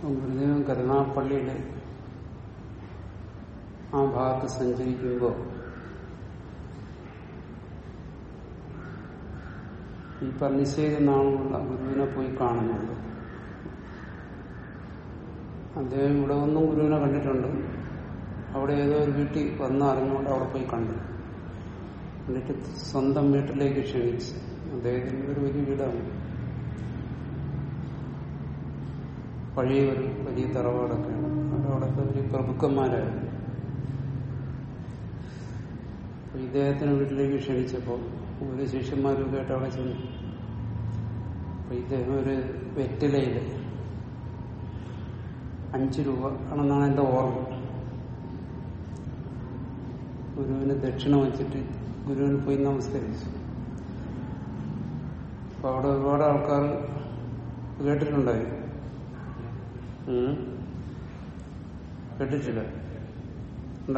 ഗുരുദേവൻ കരുണാപ്പള്ളിയിൽ ആ ഭാഗത്ത് സഞ്ചരിക്കുമ്പോൾ ഈ പന്നിശ്ശേരി നാളുള്ള ഗുരുവിനെ പോയി കാണുന്നുണ്ട് അദ്ദേഹം ഇവിടെ ഒന്നും ഗുരുവിനെ കണ്ടിട്ടുണ്ട് അവിടെ ഏതോ ഒരു വീട്ടിൽ വന്ന് അറിഞ്ഞുകൊണ്ട് അവിടെ പോയി കണ്ടു എന്നിട്ട് സ്വന്തം വീട്ടിലേക്ക് ക്ഷണിച്ച് അദ്ദേഹത്തിന് ഒരു വലിയ വീടാണ് പഴയ ഒരു വലിയ തറവാടൊക്കെയാണ് അവരവിടുത്തെ വലിയ പ്രഭുക്കന്മാരായിരുന്നു അപ്പൊ ഇദ്ദേഹത്തിന് വീട്ടിലേക്ക് ക്ഷണിച്ചപ്പോൾ ഒരു ശിഷ്യന്മാരൊക്കെ ആയിട്ട് അവിടെ ചെന്നു അപ്പൊ ഇദ്ദേഹം ഒരു വെറ്റിലയില് അഞ്ചു രൂപ ആണെന്നാണ് എന്റെ ഓർമ്മ ഗുരുവിന് ദക്ഷിണ വെച്ചിട്ട് ഗുരുവിന് പോയി നമസ്കരിച്ചു അപ്പൊ അവിടെ ഒരുപാട് ആൾക്കാർ കേട്ടിട്ടുണ്ടായി ഉം. കേട്ടിട്ടില്ല ഉണ്ടോ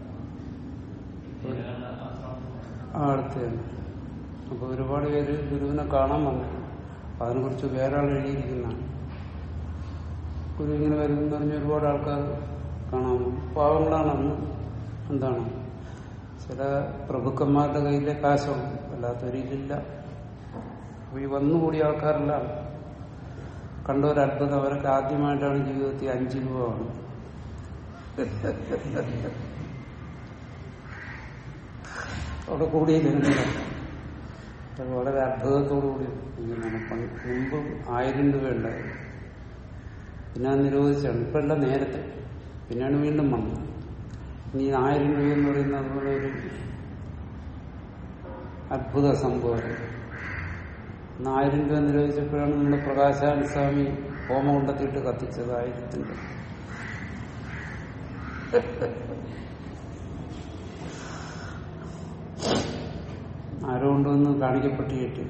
ആ അടുത്ത് തന്നെ അപ്പൊ ഒരുപാട് പേര് ഗുരുവിനെ കാണാൻ വന്നു അപ്പൊ അതിനെക്കുറിച്ച് വേറെ ആൾ എഴുതിയിരിക്കുന്നതാണ് ഗുരു ഇങ്ങനെ വരുമെന്ന് പറഞ്ഞ് ഒരുപാട് ആൾക്കാർ കാണാൻ വന്നു പാവങ്ങളാണ് അന്ന് എന്താണ് ചില പ്രഭുക്കന്മാരുടെ കയ്യിലെ കാശുണ്ട് അല്ലാത്തവരിലില്ല അപ്പൊ ഈ വന്നുകൂടിയ ആൾക്കാരെല്ലാം കണ്ട ഒരു അത്ഭുതം അവരൊക്കെ ആദ്യമായിട്ടാണ് ജീവിതത്തിൽ അഞ്ചു രൂപ വന്നത് അവിടെ കൂടിയ ജനങ്ങൾ അത് വളരെ അത്ഭുതത്തോടുകൂടി ഇങ്ങനെയാണ് പണ്ട് മുമ്പ് ആയിരം രൂപ ഉണ്ടായിരുന്നു പിന്നെ അത് നിരോധിച്ചാണ് ഇപ്പോഴല്ല നേരത്തെ പിന്നെയാണ് വീണ്ടും വന്നത് ഇനി ഈ ആയിരം രൂപ എന്ന് പറയുന്നത് അതുപോലെ ഒരു അത്ഭുത സംഭവം ഇന്ന് ആയിരം രൂപ നിരോധിച്ചപ്പോഴാണ് നമ്മുടെ പ്രകാശാനന്ദ സ്വാമി ഹോമം കൊണ്ടെത്തിയിട്ട് കത്തിച്ചത് ആയിരത്തിന്റെ ആരോ കൊണ്ടുവന്ന് കാണിക്കപ്പെട്ട് കിട്ടി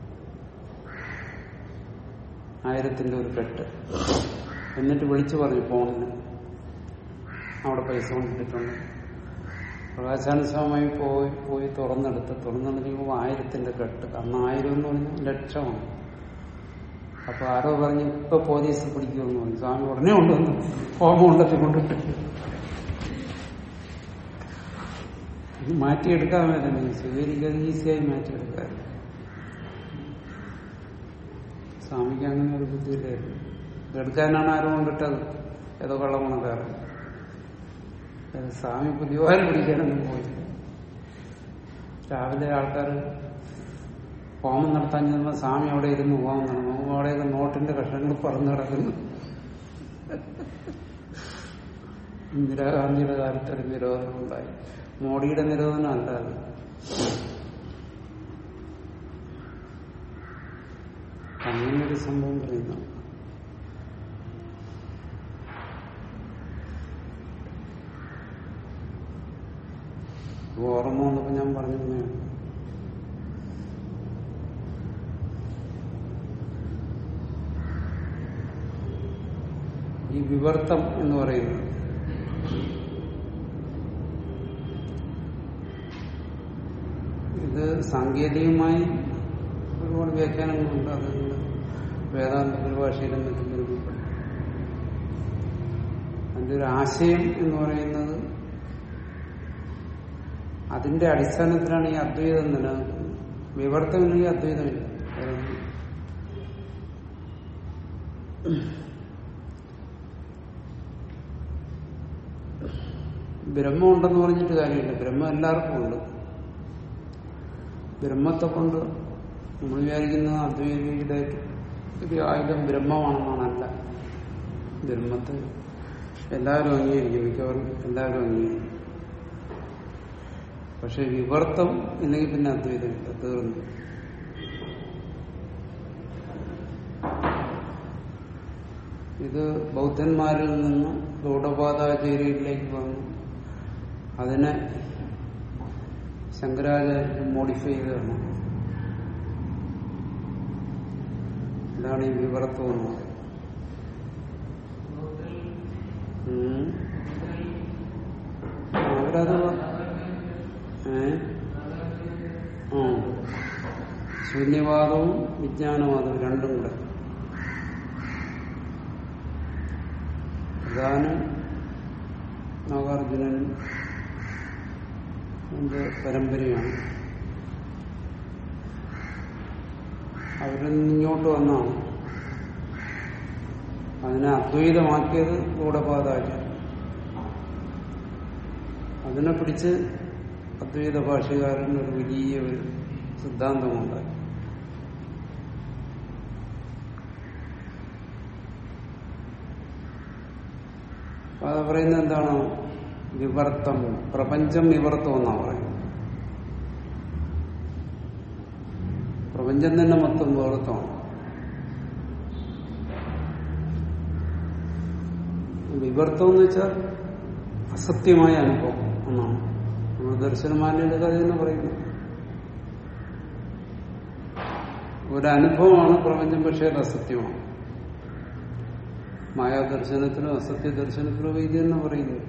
ആയിരത്തിന്റെ ഒരു കെട്ട് എന്നിട്ട് വിളിച്ചു പറഞ്ഞു ഫോണിന് അവിടെ പൈസ കൊണ്ടിട്ടുണ്ട് പ്രകാശാനന്ദ സ്വാമി പോയി പോയി തുറന്നെടുത്ത് തുറന്നെടുക്കുമ്പോൾ ആയിരത്തിന്റെ കെട്ട് അന്ന് ആയിരം എന്ന് പറഞ്ഞാൽ ലക്ഷമാണ് അപ്പൊ ആരോ പറഞ്ഞ് ഇപ്പൊ പോലീസ് പിടിക്കുമെന്ന് പറഞ്ഞു സ്വാമി ഉടനെ കൊണ്ടുവന്നു ഹോമം കൊണ്ടെത്തി കൊണ്ടിട്ട് ഇത് മാറ്റിയെടുക്കാൻ വേണ്ടി സ്വീകരിക്കാതെ ഈസിയായി മാറ്റിയെടുക്കാൻ സ്വാമിക്ക് അങ്ങനെ ഒരു ബുദ്ധിയില്ലായിരുന്നു എടുക്കാനാണ് ആരും കൊണ്ടിട്ടത് ഏതോ കള്ളമണക്കാരൻ അത് സ്വാമി പുതിയവാരം പിടിക്കാനൊന്നും പോയില്ല രാവിലെ ആൾക്കാർ ഹോമം നടത്താൻ ചെന്നപ്പോൾ സ്വാമി അവിടെ ഇരുന്ന് ഹോമം നടന്നു നോക്കുമ്പോൾ അവിടെയൊക്കെ നോട്ടിന്റെ കഷ്ണങ്ങൾ പറന്നു കിടക്കുന്നു ഇന്ദിരാഗാന്ധിയുടെ കാലത്ത് ഒരു നിരോധനം ഉണ്ടായി മോഡിയുടെ നിരോധനം അല്ല അത് അങ്ങനെ ഒരു സംഭവം പറയുന്നു ഓർമ്മ വന്നപ്പോ ഞാൻ പറഞ്ഞു തന്നെയാണ്. ഈ വിവർത്തം എന്ന് പറയുന്നത് ഇത് സാങ്കേതികമായി ഒരുപാട് വ്യാഖ്യാനങ്ങളുണ്ട് അത് വേദാന്ത പരിഭാഷയിലും മറ്റും നിരൂപിക്കപ്പെടും അതിന്റെ ഒരു ആശയം എന്ന് പറയുന്നത് അതിന്റെ അടിസ്ഥാനത്തിലാണ് ഈ അദ്വൈതം നിലനിൽക്കുന്നത് വിവർത്തമില്ലെങ്കിൽ അദ്വൈതമില്ല വേറൊന്നും. ബ്രഹ്മം ഉണ്ടെന്ന് പറഞ്ഞിട്ട് കാര്യമില്ല ബ്രഹ്മം എല്ലാവർക്കും ഉണ്ട് ബ്രഹ്മത്തെ കൊണ്ട് നമ്മൾ വിചാരിക്കുന്നത് അദ്വൈതിയുടെ ഒരു ആയുധം ബ്രഹ്മമാണെന്നാണല്ല ബ്രഹ്മത്തെ എല്ലാവരും അംഗീകരിക്കും മിക്കവാറും എല്ലാവരും അംഗീകരിക്കും പക്ഷെ വിവർത്തം ഇല്ലെങ്കിൽ പിന്നെ അദ്വൈതമില്ല തീർന്നു ഇത് ബൗദ്ധന്മാരിൽ നിന്ന് ഗൗഡപാദാചാര്യയിലേക്ക് വന്നു അതിനെ ശങ്കരാചാര്യ മോഡിഫൈ ചെയ്തതാണ് ഇതാണ് ഈ വിവർത്തം എന്ന് പറയുന്നത് ഉം. അവരത് ഏ ആ ശൂന്യവാദവും വിജ്ഞാനവാദവും രണ്ടും കൂടെ ഭഗവാനും നാഗാർജുനനും എന്റെ പരമ്പരയാണ് അവരിൽ നിന്ന് ഇങ്ങോട്ട് വന്നാണ് അതിനെ അദ്വൈതമാക്കിയത് ഗൂഢപാതാചാര്യ അതിനെ പിടിച്ച് അദ്വൈത ഭാഷകാരൻ ഒരു വലിയ ഒരു സിദ്ധാന്തമുണ്ടായി അത് പറയുന്നത് എന്താണ് വിവർത്തം പ്രപഞ്ചം വിവർത്തം എന്നാണ് പറയുന്നത് പ്രപഞ്ചം തന്നെ മൊത്തം വിവർത്തമാണ് വിവർത്തം എന്ന് വെച്ചാൽ അസത്യമായ അനുഭവം എന്നാണ് നമ്മൾ ദർശനമാന്യയുടെ കഥ എന്ന് പറയുന്നത് ഒരനുഭവമാണ് പ്രപഞ്ചം പക്ഷേ അത് അസത്യമാണ് മായാദർശനത്തിലോ അസത്യ ദർശനത്തിലോ ഇത് തന്നെ പറയുന്നു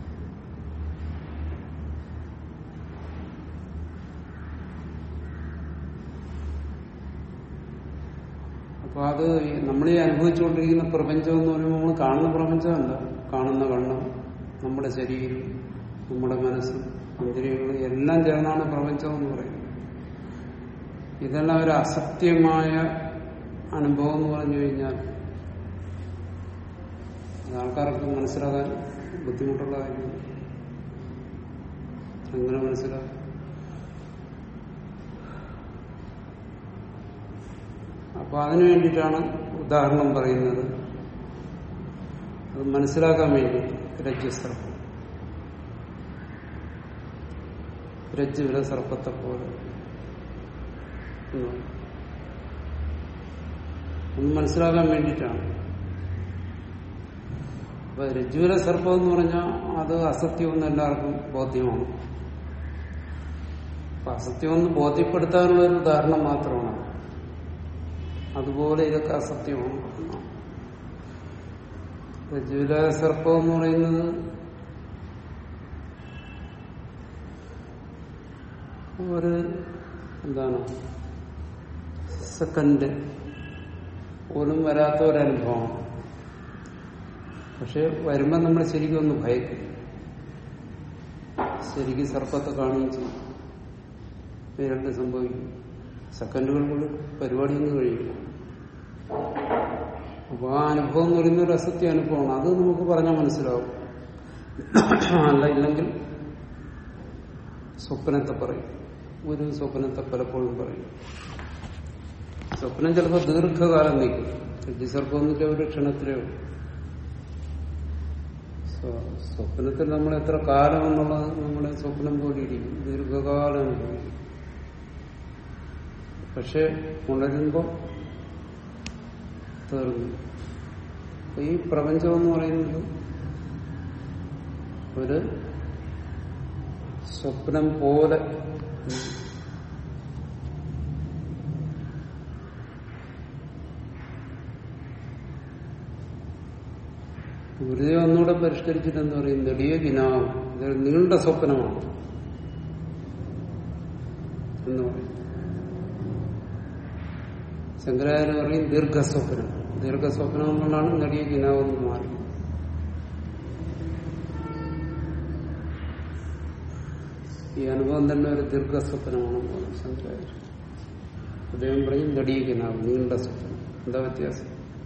അപ്പൊ അത് നമ്മൾ ഈ അനുഭവിച്ചുകൊണ്ടിരിക്കുന്ന പ്രപഞ്ചം എന്ന് പറയുമ്പോൾ നമ്മൾ കാണുന്ന പ്രപഞ്ചമല്ല കാണുന്ന കണ്ണ് നമ്മുടെ ശരീരം നമ്മുടെ മനസ്സും ഇന്ദ്രിയങ്ങൾ എല്ലാം ചേർന്നാണ് പ്രപഞ്ചം എന്ന് പറയുന്നത് ഇതെല്ലാം ഒരു അസത്യമായ അനുഭവം എന്ന് പറഞ്ഞു കഴിഞ്ഞാൽ അത് ആൾക്കാർക്ക് മനസ്സിലാകാൻ ബുദ്ധിമുട്ടുള്ള കാര്യമാണ് അങ്ങനെ മനസ്സിലാക്കും അപ്പൊ അതിനു വേണ്ടിയിട്ടാണ് ഉദാഹരണം പറയുന്നത് അത് മനസ്സിലാക്കാൻ വേണ്ടി രജ്ജുസർപ്പം രജ്ജുവിലെ സർപ്പത്തെ പോലെ എന്ന് ഒന്ന് മനസ്സിലാക്കാൻ വേണ്ടിയിട്ടാണ് അപ്പൊ രജ്ജുവിലെ സർപ്പം എന്ന് പറഞ്ഞാൽ അത് അസത്യമെന്ന് എല്ലാവർക്കും ബോധ്യമാണ് അപ്പൊ അസത്യമെന്ന് ബോധ്യപ്പെടുത്താനുള്ള ഒരു ഉദാഹരണം മാത്രമാണ് അതുപോലെ ഇതൊക്കെ അസത്യമാണ് എന്നാണ്. രജ്ജുവിലെ സർപ്പം എന്ന് പറയുന്നത് ഒരു എന്താണ് സെക്കൻഡ് പോലും വരാത്ത ഒരനുഭവമാണ് പക്ഷെ വരുമ്പോൾ നമ്മൾ ശരിക്കും ഒന്ന് ഭയക്കും ശരിക്കും സർപ്പത്തെ കാണുകയും ചെയ്യും ഇത് രണ്ട് സംഭവിക്കും സെക്കൻഡുകൾക്കുള്ളിൽ പരിപാടി ഒന്ന് കഴിയും അപ്പൊ ആ അനുഭവം എന്ന് പറയുന്ന ഒരു അസത്യ അനുഭവമാണ് അത് നമുക്ക് പറഞ്ഞാൽ മനസ്സിലാവും അല്ല ഇല്ലെങ്കിൽ സ്വപ്നത്തെ പറയും ഒരു സ്വപ്നത്തെ പലപ്പോഴും പറയും സ്വപ്നം ചിലപ്പോൾ ദീർഘകാലം നീക്കും രജ്ജുസർപ്പമൊന്നുമില്ല ഒരു ക്ഷണത്തിലേ ഉള്ളൂ സ്വ- സ്വപ്നത്തിൽ നമ്മൾ എത്ര കാലം എന്നുള്ളത് നമ്മുടെ സ്വപ്നം പോലെ ഇരിക്കും ദീർഘകാലം അനുഭവിക്കും പക്ഷെ ഉണരുമ്പോൾ തീർന്നു അപ്പൊ ഈ പ്രപഞ്ചം എന്ന് പറയുന്നത് ഒരു സ്വപ്നം പോലെ ഗുരുദേവ് ഒന്നുകൂടെ പരിഷ്കരിച്ചിട്ട് എന്താ പറയും നെടിയ കിനാവ് ഇതൊരു നീണ്ട സ്വപ്നമാണ് എന്ന് പറയും ശങ്കരാചാര്യ പറയും ദീർഘസ്വപ്നം ദീർഘസ്വപ്നം എന്നുള്ളതാണ് നെടിയ കിനാവ് എന്ന് മാറി ഈ അനുഭവം തന്നെ ഒരു ദീർഘസ്വപ്നമാണെന്ന് പറയും ശങ്കരാചാര്യ അദ്ദേഹം പറയും നെടിയ കിനാവ് നീണ്ട സ്വപ്നം എന്താ വ്യത്യാസം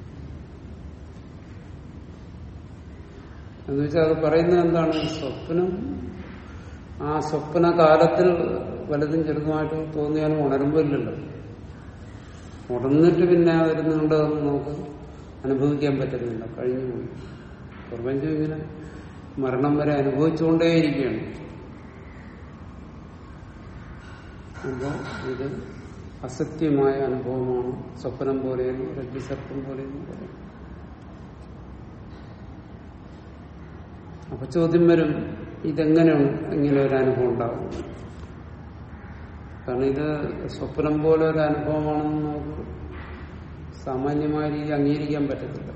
എന്ന് വെച്ചാൽ അത് പറയുന്നത് എന്താണ് സ്വപ്നം ആ സ്വപ്ന കാലത്തിൽ വലുതും ചെറുതുമായിട്ട് തോന്നിയാലും ഉണരുമ്പോ ഇല്ലല്ലോ ഉണർന്നിട്ട് പിന്നെ വരുന്നുണ്ടെന്ന് നമുക്ക് അനുഭവിക്കാൻ പറ്റുന്നില്ല കഴിഞ്ഞു പോയി പ്രപഞ്ചം ഇങ്ങനെ മരണം വരെ അനുഭവിച്ചുകൊണ്ടേയിരിക്കുകയാണ് അപ്പോ ഇത് അസത്യമായ അനുഭവമാണ് സ്വപ്നം പോലെയെന്ന് രജ്ജുസർപ്പം പോലെയെന്ന് പറയും അപ്പൊ ചോദ്യം വരും ഇതെങ്ങനെയാണ് ഇങ്ങനെ ഒരു അനുഭവം ഉണ്ടാകും കാരണം ഇത് സ്വപ്നം പോലെ ഒരു അനുഭവമാണെന്ന് നമുക്ക് സാമാന്യമായ രീതി അംഗീകരിക്കാൻ പറ്റത്തില്ല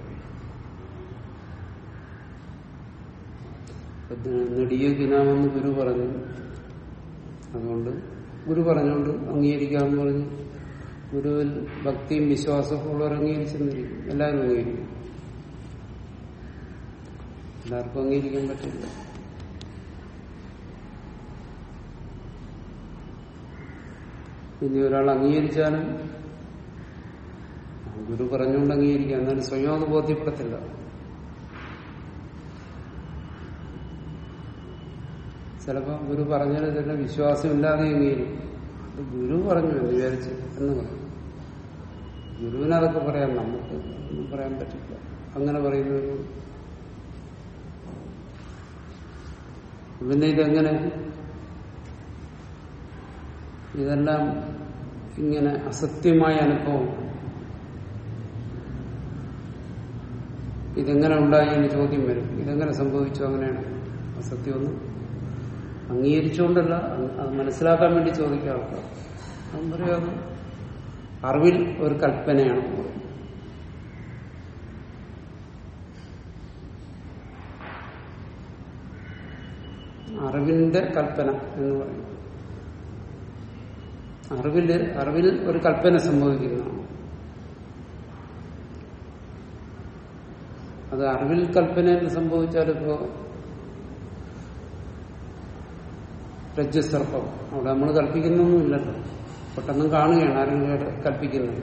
നെടിയ കിനാമെന്ന് ഗുരു പറഞ്ഞു അതുകൊണ്ട് ഗുരു പറഞ്ഞുകൊണ്ട് അംഗീകരിക്കാമെന്ന് പറഞ്ഞ് ഗുരുവിൽ ഭക്തിയും വിശ്വാസവും ഉള്ളവർ അംഗീകരിച്ചെന്നിരിക്കും എല്ലാവരും അംഗീകരിക്കും എല്ലാവർക്കും അംഗീകരിക്കാൻ പറ്റില്ല ഇനി ഒരാൾ അംഗീകരിച്ചാലും ഗുരു പറഞ്ഞുകൊണ്ട് അംഗീകരിക്കാം എന്നാലും സ്വയം അത് ബോധ്യപ്പെടത്തില്ല ചിലപ്പോ ഗുരു പറഞ്ഞാൽ തന്നെ വിശ്വാസമില്ലാതെ അംഗീകരിക്കും അത് ഗുരു പറഞ്ഞു എന്ന് വിചാരിച്ച് എന്ന് പറയും ഗുരുവിനതൊക്കെ പറയാം നമുക്ക് ഒന്നും പറയാൻ പറ്റില്ല അങ്ങനെ പറയുന്നൊരു പിന്നെ ഇതെങ്ങനെ ഇതെല്ലാം ഇങ്ങനെ അസത്യമായ അനുഭവം ഇതെങ്ങനെ ഉണ്ടായി എന്ന് ചോദ്യം വരും ഇതെങ്ങനെ സംഭവിച്ചു അങ്ങനെയാണ് അസത്യമൊന്നും അംഗീകരിച്ചുകൊണ്ടല്ല അത് മനസ്സിലാക്കാൻ വേണ്ടി ചോദിക്കുക ആൾക്കാർ അവൻ പറയാതെ അറിവിൽ ഒരു കൽപ്പനയാണ് അറിവിന്റെ കൽപ്പന എന്ന് പറയുന്നത് അറിവിൽ അറിവിൽ ഒരു കൽപ്പന സംഭവിക്കുന്നതാണ് അത് അറിവിൽ കൽപ്പന എന്ന് സംഭവിച്ചാൽ ഇപ്പോ രജ്ജസർപ്പം അവിടെ നമ്മൾ കൽപ്പിക്കുന്നൊന്നുമില്ലല്ലോ പെട്ടെന്ന് കാണുകയാണ് ആരെങ്കിലും കൽപ്പിക്കുന്നത്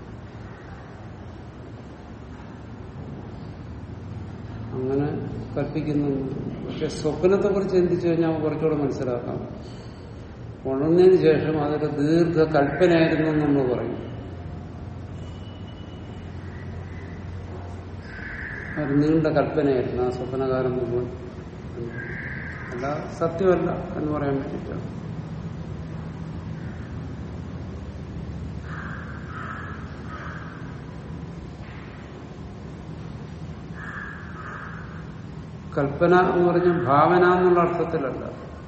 അങ്ങനെ കൽപ്പിക്കുന്നു പക്ഷെ സ്വപ്നത്തെ കുറിച്ച് ചിന്തിച്ചു കഴിഞ്ഞാൽ നമുക്ക് കുറച്ചുകൂടെ മനസ്സിലാക്കാം ഉണർന്നതിന് ശേഷം അതൊരു ദീർഘ കൽപ്പനയായിരുന്നു എന്ന് നമ്മൾ പറയും ഒരു നീണ്ട കൽപ്പനയായിരുന്നു ആ സ്വപ്നകാലം മുഴുവൻ അല്ല സത്യമല്ല എന്ന് പറയാൻ വേണ്ടിയിട്ടാണ് കൽപ്പന എന്ന് പറഞ്ഞ ഭാവന എന്നുള്ള അർത്ഥത്തിലല്ല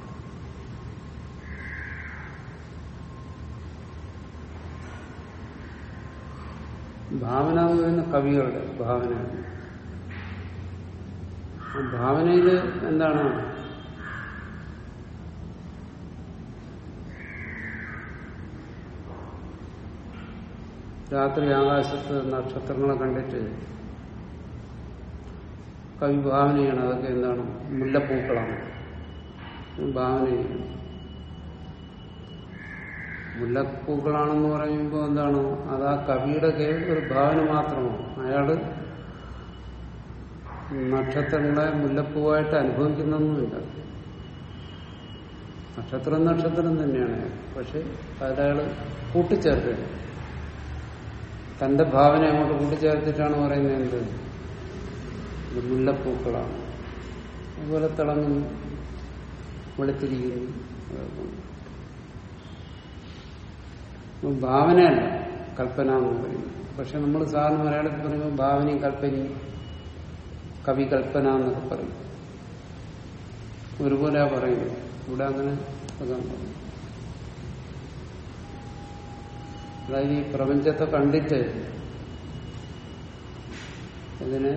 ഭാവന എന്ന് പറയുന്ന കവികളുടെ ഭാവനയാണ് ആ ഭാവനയില് എന്താണ് രാത്രി ആകാശത്ത് നക്ഷത്രങ്ങളെ കണ്ടിട്ട് കവി ഭാവനയാണ് അതൊക്കെ എന്താണ് മുല്ലപ്പൂക്കളാണ് ഭാവനയാണ് മുല്ലപ്പൂക്കളാണെന്ന് പറയുമ്പോൾ എന്താണ് അത് ആ കവിയുടെ കേവലം ഒരു ഭാവന മാത്രമാണ് അയാള് നക്ഷത്രങ്ങളെ മുല്ലപ്പൂവായിട്ട് അനുഭവിക്കുന്നൊന്നുമില്ല നക്ഷത്രം നക്ഷത്രം തന്നെയാണ് പക്ഷെ അതിലയാള് കൂട്ടിച്ചേർക്കുക തന്റെ ഭാവന അങ്ങോട്ട് കൂട്ടിച്ചേർത്തിട്ടാണ് പറയുന്നത് എന്ത് ഇത് മുല്ലപ്പൂക്കളാണ് അതുപോലെ തിളങ്ങുന്നു വെളുത്തിരിക്കുന്നു ഭാവനയല്ല കൽപ്പന എന്ന് പറയുന്നത് പക്ഷെ നമ്മൾ സാധാരണ മലയാളത്തിൽ പറയുമ്പോൾ ഭാവനയും കൽപ്പനയും കവി കൽപ്പന എന്നൊക്കെ പറയും ഒരുപോലെ പറയുന്നത് ഇവിടെ അങ്ങനെ അതാണ് പറയുന്നത് അതായത് ഈ പ്രപഞ്ചത്തെ കണ്ടിട്ട് ഇതിന്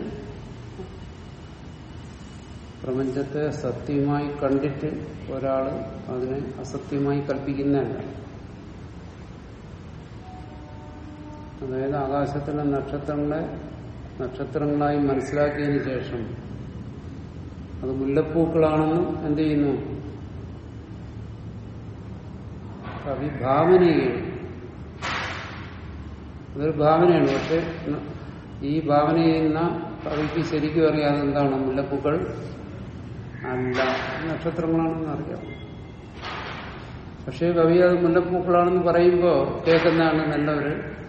പ്രപഞ്ചത്തെ സത്യമായി കണ്ടിട്ട് ഒരാള് അതിനെ അസത്യമായി കൽപ്പിക്കുന്നതല്ല അതായത് ആകാശത്തിലെ നക്ഷത്രങ്ങളെ നക്ഷത്രങ്ങളായി മനസ്സിലാക്കിയതിനു ശേഷം അത് മുല്ലപ്പൂക്കളാണെന്നും എന്ത് ചെയ്യുന്നു കവി ഭാവന ചെയ്യും അതൊരു ഭാവനയാണ് പക്ഷെ ഈ ഭാവന ചെയ്യുന്ന കവിക്ക് ശരിക്കും അറിയാതെ എന്താണ് മുല്ലപ്പൂക്കൾ അല്ല നക്ഷത്രങ്ങളാണെന്ന് അറിയാം പക്ഷേ കവി അത് മുല്ലപ്പൂക്കളാണെന്ന് പറയുമ്പോൾ കേൾക്കുന്നതാണ് നല്ലൊരു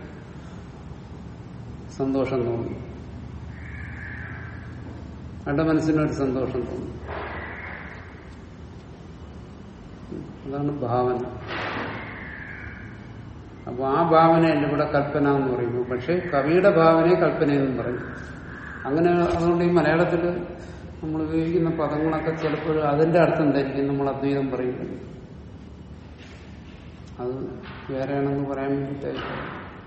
സന്തോഷം തോന്നുന്നു അയാളുടെ മനസ്സിനൊരു സന്തോഷം തോന്നുന്നു അതാണ് ഭാവന അപ്പൊ ആ ഭാവനയല്ല ഇവിടെ കൽപ്പന എന്ന് പറയുമ്പോൾ പക്ഷെ കവിയുടെ ഭാവനയെ കൽപ്പനയെന്നും പറയും അങ്ങനെ അതുകൊണ്ട് ഈ മലയാളത്തിൽ നമ്മൾ ഉപയോഗിക്കുന്ന പദങ്ങളൊക്കെ ചിലപ്പോൾ അതിന്റെ അർത്ഥം ധരിക്കും നമ്മൾ അദ്വൈതം പറയുന്നത് അത് വേറെയാണെന്ന് പറയാൻ വേണ്ടിയിട്ടായിരിക്കും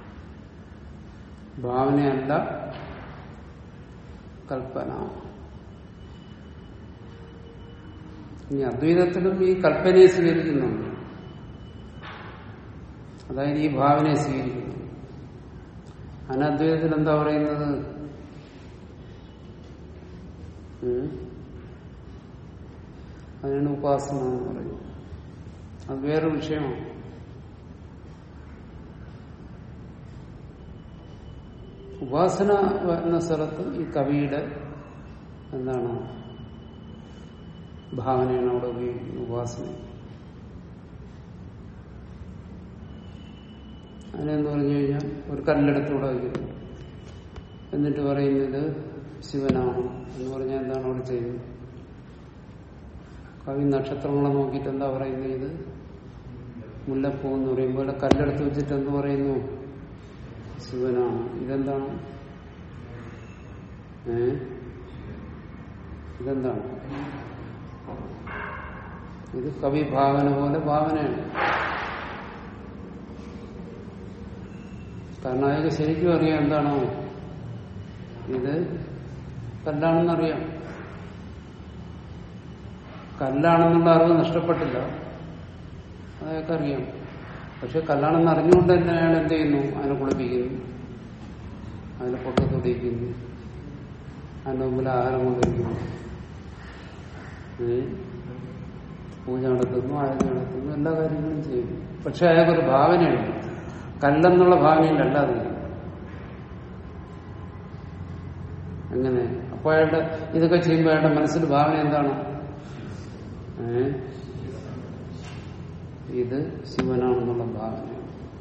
ഭാവനയല്ല കൽപ്പന ഇനി അദ്വൈതത്തിലും ഈ കൽപ്പനയെ സ്വീകരിക്കുന്നുണ്ട് അതായത് ഈ ഭാവനയെ സ്വീകരിക്കുന്നു അനദ്വൈതത്തിൽ എന്താ പറയുന്നത് ഉം? അതിനാണ് ഉപാസന എന്ന് പറയുന്നത് അത് വേറൊരു വിഷയമാണ് ഉപാസന എന്ന സ്ഥലത്ത് ഈ കവിയുടെ എന്താണ് ഭാവനയാണ് അവിടെ ഉപയോഗിക്കുന്നത് ഉപാസന അതിനെന്ന് പറഞ്ഞു കഴിഞ്ഞാൽ ഒരു കല്ലെടുത്തൂടെ വയ്ക്കുന്നു എന്നിട്ട് പറയുന്നത് ശിവനാണ് എന്ന് പറഞ്ഞാൽ എന്താണ് അവിടെ ചെയ്യുന്നത് കവി നക്ഷത്രങ്ങളെ നോക്കിയിട്ട് എന്താ പറയുന്നത് ഇത് മുല്ലപ്പൂ എന്ന് പറയുമ്പോൾ ഇവിടെ കല്ലെടുത്ത് വെച്ചിട്ട് എന്ത് പറയുന്നു ശിവനാണ് ഇതെന്താണ് ഏ ഇതെന്താണ് ഇത് കവി ഭാവന പോലെ ഭാവനയാണ് കാരണം അയാൾക്ക് ശരിക്കും അറിയാം എന്താണോ ഇത് കല്ലാണെന്നറിയാം കല്ലാണെന്നുള്ള അറിവ് നഷ്ടപ്പെട്ടില്ല അതൊക്കെ അറിയാം പക്ഷെ കല്ലാണെന്ന് അറിഞ്ഞുകൊണ്ട് തന്നെ അയാൾ എന്ത് ചെയ്യുന്നു അതിനെ കുളിപ്പിക്കുന്നു അതിനെ പൊട്ടത്തൊടിയിക്കുന്നു അതിന്റെ മുമ്പിൽ ആഹാരം കൊണ്ടിരിക്കുന്നു ഏ? പൂജ നടത്തുന്നു ആരതി നടത്തുന്നു എല്ലാ കാര്യങ്ങളും ചെയ്യുന്നു പക്ഷെ അയാൾക്കൊരു ഭാവനയുണ്ട് കല്ലെന്നുള്ള ഭാവനയിലല്ല അത് എങ്ങനെ അപ്പൊ അയാളുടെ ഇതൊക്കെ ചെയ്യുമ്പോൾ അയാളുടെ മനസ്സിൽ ഭാവന എന്താണ് ഏ ഇത് ശിവനാണെന്നുള്ള ഭാവന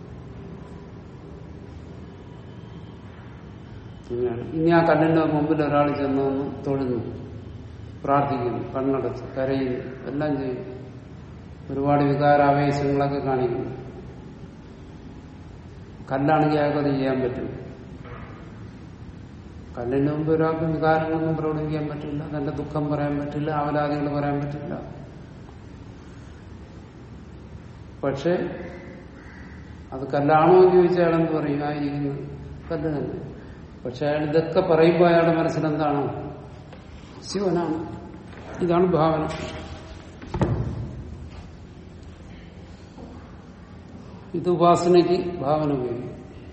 ഇങ്ങനെയാണ് ഇനി ആ കല്ലിന്റെ മുമ്പിൽ ഒരാൾ ചെന്ന് വന്ന് തൊഴുന്നു പ്രാർത്ഥിക്കുന്നു കണ്ണടച്ച് കരയുന്നു എല്ലാം ചെയ്യും ഒരുപാട് വികാരാവേശങ്ങളൊക്കെ കാണിക്കുന്നു കല്ലാണെങ്കിൽ അയാൾക്ക് അത് ചെയ്യാൻ പറ്റും കല്ലിന് മുമ്പ് ഒരാൾക്ക് വികാരങ്ങളൊന്നും പ്രകടിപ്പിക്കാൻ പറ്റില്ല തന്റെ ദുഃഖം പറയാൻ പറ്റില്ല ആവലാദികൾ പറയാൻ പറ്റില്ല പക്ഷെ അത് കല്ലാണോ എന്ന് ചോദിച്ചാൽ അയാൾ എന്ത് പറയും ആയിരിക്കുന്നു കല്ല് തന്നെ പക്ഷെ അയാൾ ഇതൊക്കെ പറയുമ്പോൾ അയാളുടെ മനസ്സിലെന്താണ് ശിവനാണ് ഇതാണ് ഭാവന ഇത് ഉപാസനയ്ക്ക് ഭാവന ഉപയോഗിക്കും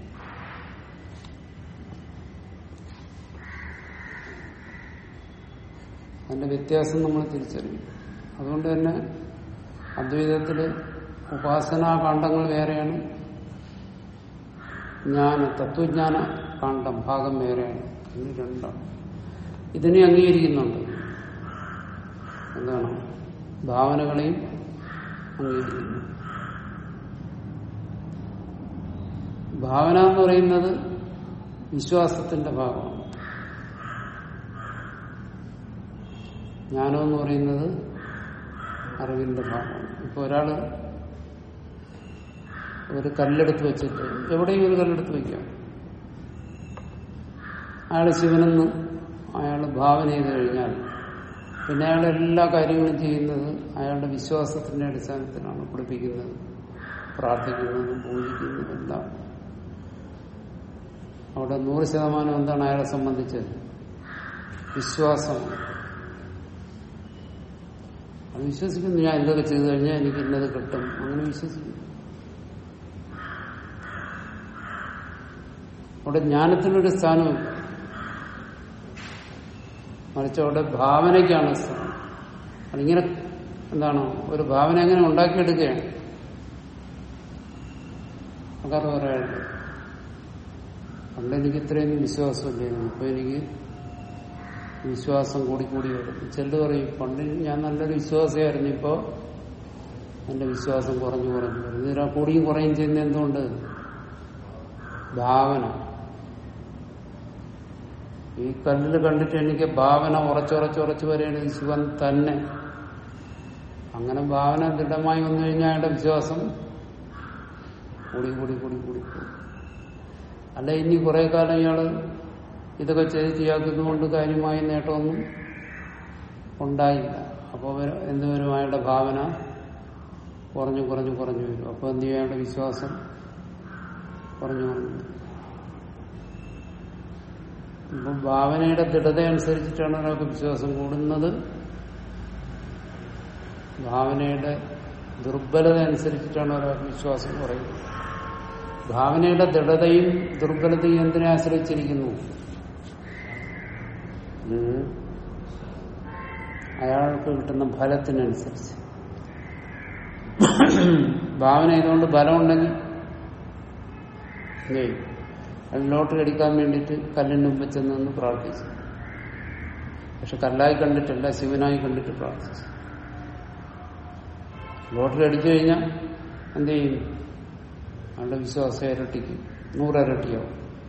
അതിന്റെ വ്യത്യാസം നമ്മൾ തിരിച്ചറിയും അതുകൊണ്ട് തന്നെ അദ്വൈതത്തില് ഉപാസനാ കാണ്ഡങ്ങൾ വേറെയാണ് ജ്ഞാന തത്വജ്ഞാന കാണ്ഡം ഭാഗം വേറെയാണ് ഇത് രണ്ടാണ് ഇതിനെ അംഗീകരിക്കുന്നുണ്ട് എന്താണ് ഭാവനകളെയും അംഗീകരിക്കുന്നു ഭാവന എന്ന് പറയുന്നത് വിശ്വാസത്തിന്റെ ഭാഗമാണ് ജ്ഞാനം എന്ന് പറയുന്നത് അറിവിന്റെ ഭാഗമാണ് ഇപ്പൊ ഒരാള് ഒരു കല്ലെടുത്ത് വെച്ചിട്ട് എവിടെയും ഒരു കല്ലെടുത്ത് വയ്ക്കാം അയാൾ ശിവനെന്ന് അയാൾ ഭാവന ചെയ്ത് കഴിഞ്ഞാൽ പിന്നെ അയാൾ എല്ലാ കാര്യങ്ങളും ചെയ്യുന്നത് അയാളുടെ വിശ്വാസത്തിന്റെ അടിസ്ഥാനത്തിലാണ് പഠിപ്പിക്കുന്നത് പ്രാർത്ഥിക്കുന്നതും പൂജിക്കുന്നതും എല്ലാം അവിടെ നൂറ് ശതമാനം എന്താണ് അയാളെ സംബന്ധിച്ച് വിശ്വാസമാണ് അത് വിശ്വസിക്കുന്നു ഞാൻ എന്തൊക്കെ ചെയ്തു കഴിഞ്ഞാൽ എനിക്ക് ഇന്നത് കിട്ടും അങ്ങനെ വിശ്വസിക്കുന്നു അവിടെ ജ്ഞാനത്തിനൊരു സ്ഥാനമില്ല മറിച്ച് അവിടെ ഭാവനയ്ക്കാണ് സ്ഥാനം അതിങ്ങനെ എന്താണ് ഒരു ഭാവന എങ്ങനെ ഉണ്ടാക്കിയെടുക്കുകയാണ് അതാണ് പറയാനുള്ളത് പണ്ട് എനിക്ക് ഇത്രയൊന്നും വിശ്വാസമില്ലായിരുന്നു ഇപ്പൊ എനിക്ക് വിശ്വാസം കൂടിക്കൂടി വരും ചെല്ലു പറയും പണ്ട് ഞാൻ നല്ലൊരു വിശ്വാസമായിരുന്നു ഇപ്പോ എന്റെ വിശ്വാസം കുറഞ്ഞു കുറഞ്ഞു വരും ഇതിനാ കൂടിയും കുറയും ചെയ്യുന്ന എന്തുകൊണ്ട് ഭാവന ഈ കല്ലിൽ കണ്ടിട്ട് എനിക്ക് ഭാവന ഉറച്ചുറച്ചുറച്ചു വരെയാണ് ഈ ശിവൻ തന്നെ അങ്ങനെ ഭാവന ദൃഢമായി വന്നു കഴിഞ്ഞാൽ അയാളുടെ വിശ്വാസം കൂടി കൂടി കൂടി കൂടി കൂടി അല്ല ഇനി കുറെ കാലം ഇയാള് ഇതൊക്കെ ചെയ്ത് ചെയ്യാത്തതുകൊണ്ട് കാര്യമായ നേട്ടമൊന്നും ഉണ്ടായില്ല അപ്പോൾ എന്തുവരും അയാളുടെ ഭാവന കുറഞ്ഞു കുറഞ്ഞു കുറഞ്ഞു വരും അപ്പോൾ എന്ത് ചെയ്യും അയാളുടെ വിശ്വാസം കുറഞ്ഞു കുറഞ്ഞു വരും ഇപ്പൊ ഭാവനയുടെ ദൃഢത അനുസരിച്ചിട്ടാണ് ഒരാൾക്ക് വിശ്വാസം കൂടുന്നത് ഭാവനയുടെ ദുർബലത അനുസരിച്ചിട്ടാണ് ഒരാൾക്ക് വിശ്വാസം കുറയുന്നത് ഭാവനയുടെ ദൃഢതയും ദുർബലതയും എന്തിനെ ആശ്രയിച്ചിരിക്കുന്നു ഉം. അയാൾക്ക് കിട്ടുന്ന ഫലത്തിനനുസരിച്ച് ഭാവന ചെയ്തുകൊണ്ട് ബലമുണ്ടെങ്കിൽ എന്ത് ചെയ്യും അത് ലോട്ടറി അടിക്കാൻ വേണ്ടിയിട്ട് കല്ലിന് മുമ്പ് ചെന്ന് നിന്ന് പ്രാർത്ഥിച്ചു പക്ഷെ കല്ലായി കണ്ടിട്ടല്ല ശിവനായി കണ്ടിട്ട് പ്രാർത്ഥിച്ചു ലോട്ടറി അടിച്ചു കഴിഞ്ഞാൽ എന്ത് ചെയ്യും അവരുടെ വിശ്വാസം ഇരട്ടിക്കും നൂറിരട്ടിയാവും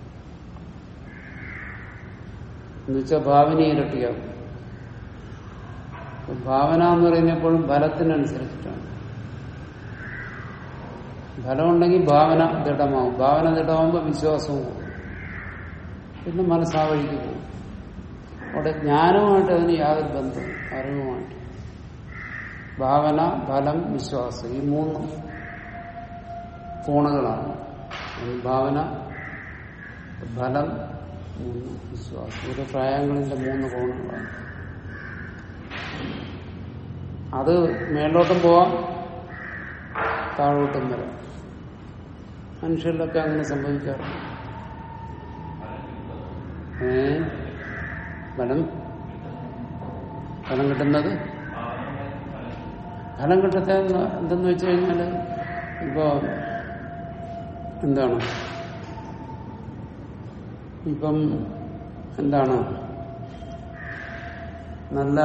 എന്നുവെച്ചാൽ ഭാവന ഇരട്ടിയാവും അപ്പൊ ഭാവന എന്ന് പറയുന്നപ്പോഴും ഫലത്തിനനുസരിച്ചിട്ടാണ് ഫലമുണ്ടെങ്കിൽ ഭാവന ദൃഢമാവും ഭാവന ദൃഢമാകുമ്പോൾ വിശ്വാസവും പോകും പിന്നെ മനസ്സാ വഴിക്ക് പോകും അവിടെ ജ്ഞാനവുമായിട്ട് അതിന് യാതൊരു ബന്ധവും അറിവുമായിട്ട് ഭാവന ഫലം വിശ്വാസം ഈ മൂന്ന് കോണുകളാണ് ഭാവന ഫലം മൂന്ന് വിശ്വാസം ഒരു ട്രയാങ്കിളിന്റെ മൂന്ന് കോണുകളാണ് അത് മേലോട്ടും പോവാം താഴോട്ടും വരാം മനുഷ്യരിലൊക്കെ അങ്ങനെ സംഭവിക്കാറുണ്ട് ഏ ഫലം ഫലം കിട്ടുന്നത് ഫലം കിട്ടത്തെ എന്തെന്ന് വെച്ച് കഴിഞ്ഞാല് ഇപ്പോ എന്താണ് ഇപ്പം എന്താണ് നല്ല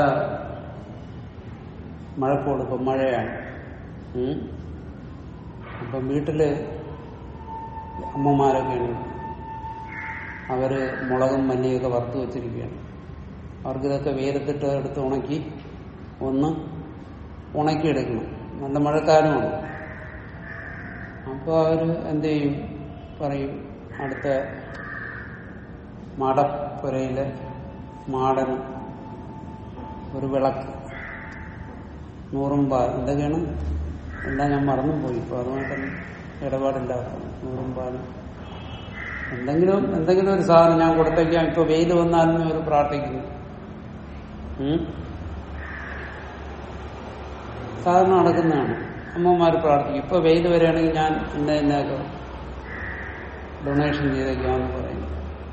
മഴക്കോട് ഇപ്പം മഴയാണ് ഉം. അപ്പം വീട്ടില് അമ്മമാരൊക്കെയാണ് അവര് മുളകും മല്ലിയൊക്കെ വറുത്ത് വെച്ചിരിക്കുകയാണ് അവർക്കിതൊക്കെ വെയിലത്തിട്ട് എടുത്ത് ഉണക്കി ഒന്ന് ഉണക്കിയെടുക്കണം നല്ല മഴക്കാലമാണ് അപ്പോൾ അവര് എന്ത് ചെയ്യും പറയും അടുത്ത മാടപ്പുരയിലെ മാടന് ഒരു വിളക്ക് നൂറും പാൽ എന്തൊക്കെയാണ് എല്ലാം ഞാൻ മറന്നും പോയി ഇപ്പൊ അതുമായിട്ടൊന്നും ഇടപാടില്ലാത്ത നൂറും പാലും എന്തെങ്കിലും എന്തെങ്കിലും ഒരു സാധനം ഞാൻ കൊടുത്തേക്കാം ഇപ്പൊ വെയിൽ വന്നാലും അവർ പ്രാർത്ഥിക്കുന്നു ഉം? സാധാരണ നടക്കുന്നതാണ് അമ്മമാർ പ്രാർത്ഥിക്കും ഇപ്പൊ വെയിൽ വരികയാണെങ്കിൽ ഞാൻ ഇന്ന ഇന്നൊക്കെ ഡൊണേഷൻ ചെയ്തേക്കാന്ന് പറയുന്നു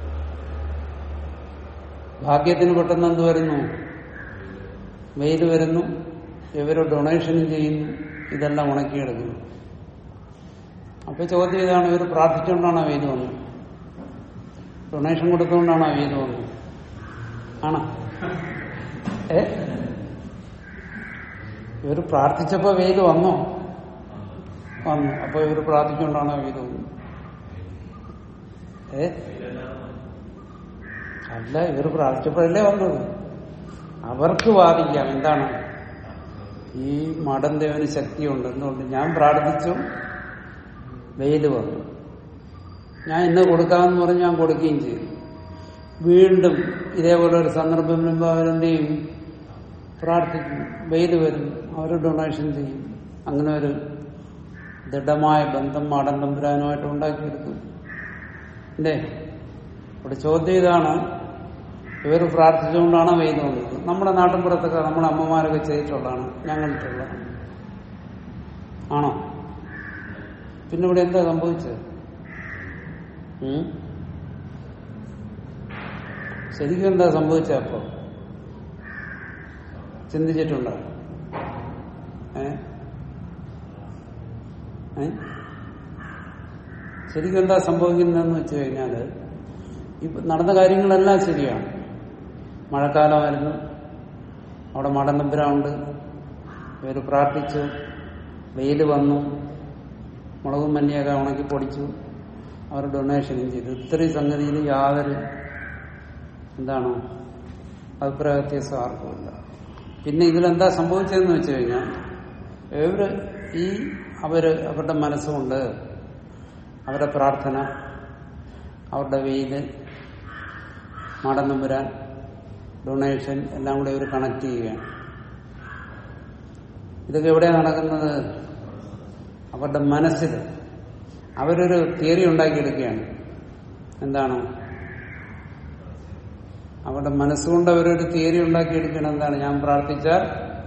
ഭാഗ്യത്തിന് പെട്ടെന്ന് എന്ത് വരുന്നു വെയിൽ വരുന്നു ഇവര് ഡൊണേഷൻ ചെയ്യുന്നു ഇതെല്ലാം ഉണക്കിയെടുക്കുന്നു അപ്പൊ ചോദ്യം ഇതാണ് ഇവർ പ്രാർത്ഥിച്ചുകൊണ്ടാണോ വെയിൽ വന്നത് ഡൊണേഷൻ കൊടുത്തുകൊണ്ടാണോ വെയിൽ വന്നത് ആണോ ഏ ഇവർ പ്രാർത്ഥിച്ചപ്പോ വെയിൽ വന്നോ വന്നു അപ്പൊ ഇവർ പ്രാർത്ഥിച്ചുകൊണ്ടാണോ വെയിൽ വന്നത് ഏ അല്ല ഇവർ പ്രാർത്ഥിച്ചപ്പോഴല്ലേ വന്നത് അവർക്ക് വാദിക്കാം എന്താണ് ഈ മടം ദേവന് ശക്തിയുണ്ട് എന്തുകൊണ്ട് ഞാൻ പ്രാർത്ഥിച്ചു വെയില് വന്നു ഞാൻ ഇന്ന് കൊടുക്കാമെന്ന് പറഞ്ഞ് ഞാൻ കൊടുക്കുകയും ചെയ്തു വീണ്ടും ഇതേപോലെ ഒരു സന്ദർഭം വരുമ്പോൾ അവരെന്ത് ചെയ്യും പ്രാർത്ഥിക്കും വെയില് വരും അവർ ഡൊണേഷൻ ചെയ്യും അങ്ങനെ ഒരു ദൃഢമായ ബന്ധം മാടൻ തമ്പുരാനുമായിട്ട് ഉണ്ടാക്കിയെടുക്കും അല്ലേ ഇവിടെ ചോദ്യം ഇതാണ് ഇവർ പ്രാർത്ഥിച്ചുകൊണ്ടാണ് വെയിൽ വന്നത് നമ്മുടെ നാട്ടിൻപുറത്തൊക്കെ നമ്മുടെ അമ്മമാരൊക്കെ ചെയ്തിട്ടുള്ളതാണ് ഞാൻ കണ്ടിട്ടുള്ളതാണ് ആണോ പിന്നെ ഇവിടെ എന്താ സംഭവിച്ചത് ഉം? ശരിക്കും എന്താ സംഭവിച്ച അപ്പോ ചിന്തിച്ചിട്ടുണ്ടോ ഏ ഏ? ശരിക്കും എന്താ സംഭവിക്കുന്നതെന്ന് വെച്ച് കഴിഞ്ഞാല് ഈ നടന്ന കാര്യങ്ങളെല്ലാം ശരിയാണ് മഴക്കാലമായിരുന്നു അവിടെ മടനമ്പുരമുണ്ട് ഇവർ പ്രാർത്ഥിച്ചു വെയിൽ വന്നു മുളകും മല്ലിയൊക്കെ ഉണക്കി പൊടിച്ചു അവർ ഡൊണേഷനും ചെയ്തു ഇത്രയും സംഗതിയിൽ യാതൊരു എന്താണ് അഭിപ്രായ വ്യത്യാസം ആർക്കുമില്ല പിന്നെ ഇതിലെന്താ സംഭവിച്ചതെന്ന് വെച്ച് കഴിഞ്ഞാൽ ഇവര് ഈ അവര് അവരുടെ മനസ്സുകൊണ്ട് അവരുടെ പ്രാർത്ഥന അവരുടെ വെയില് മാടന്നമ്പുരാൻ ഡൊണേഷൻ എല്ലാം കൂടെ ഇവർ കണക്ട് ചെയ്യുകയാണ് ഇതൊക്കെ എവിടെയാണ് നടക്കുന്നത് അവരുടെ മനസ്സിൽ അവരൊരു തിയറി ഉണ്ടാക്കിയെടുക്കുകയാണ് എന്താണ് അവരുടെ മനസ്സുകൊണ്ട് അവരൊരു തിയറി ഉണ്ടാക്കിയെടുക്കണം എന്താണ് ഞാൻ പ്രാർത്ഥിച്ചാൽ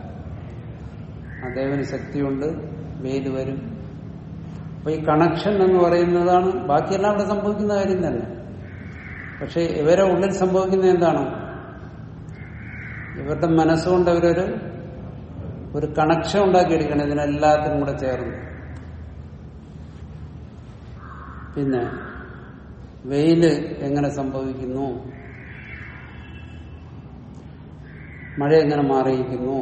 ആ ദേവന് ശക്തിയുണ്ട് വെയിൽ വരും അപ്പൊ ഈ കണക്ഷൻ എന്ന് പറയുന്നതാണ് ബാക്കിയെല്ലാം അവിടെ സംഭവിക്കുന്ന കാര്യം തന്നെ പക്ഷെ ഇവരെ ഉള്ളിൽ സംഭവിക്കുന്ന എന്താണ് ഇവരുടെ മനസ്സുകൊണ്ട് അവരൊരു ഒരു കണക്ഷൻ ഉണ്ടാക്കിയെടുക്കണം ഇതിനെല്ലാത്തിനും കൂടെ ചേർന്ന് പിന്നെ വെയില് എങ്ങനെ സംഭവിക്കുന്നു മഴ എങ്ങനെ മാറിയിരിക്കുന്നു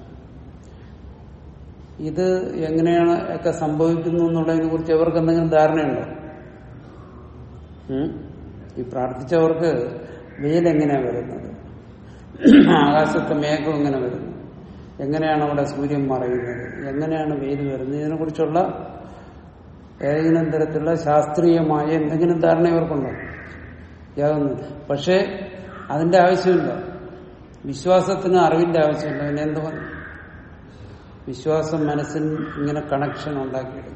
ഇത് എങ്ങനെയാണ് ഒക്കെ സംഭവിക്കുന്നു എന്നുള്ളതിനെ കുറിച്ച് അവർക്ക് എന്തെങ്കിലും ധാരണയുണ്ടോ ഉം? ഈ പ്രാർത്ഥിച്ചവർക്ക് വെയിൽ എങ്ങനെയാണ് വരുന്നത് ആകാശത്തെ മേഘം എങ്ങനെ വരുന്നു എങ്ങനെയാണ് അവിടെ സൂര്യൻ മറയുന്നത് എങ്ങനെയാണ് വെയിൽ വരുന്നത് ഇതിനെ കുറിച്ചുള്ള ഏതെങ്കിലും തരത്തിലുള്ള ശാസ്ത്രീയമായ എന്തെങ്കിലും ധാരണ ഇവർക്കുണ്ടോ യാതൊന്നുമില്ല പക്ഷേ അതിന്റെ ആവശ്യമില്ല വിശ്വാസത്തിന് അറിവിന്റെ ആവശ്യമില്ല പിന്നെ എന്ത് പറഞ്ഞു വിശ്വാസം മനസ്സിന് ഇങ്ങനെ കണക്ഷൻ ഉണ്ടാക്കിയെടുക്കും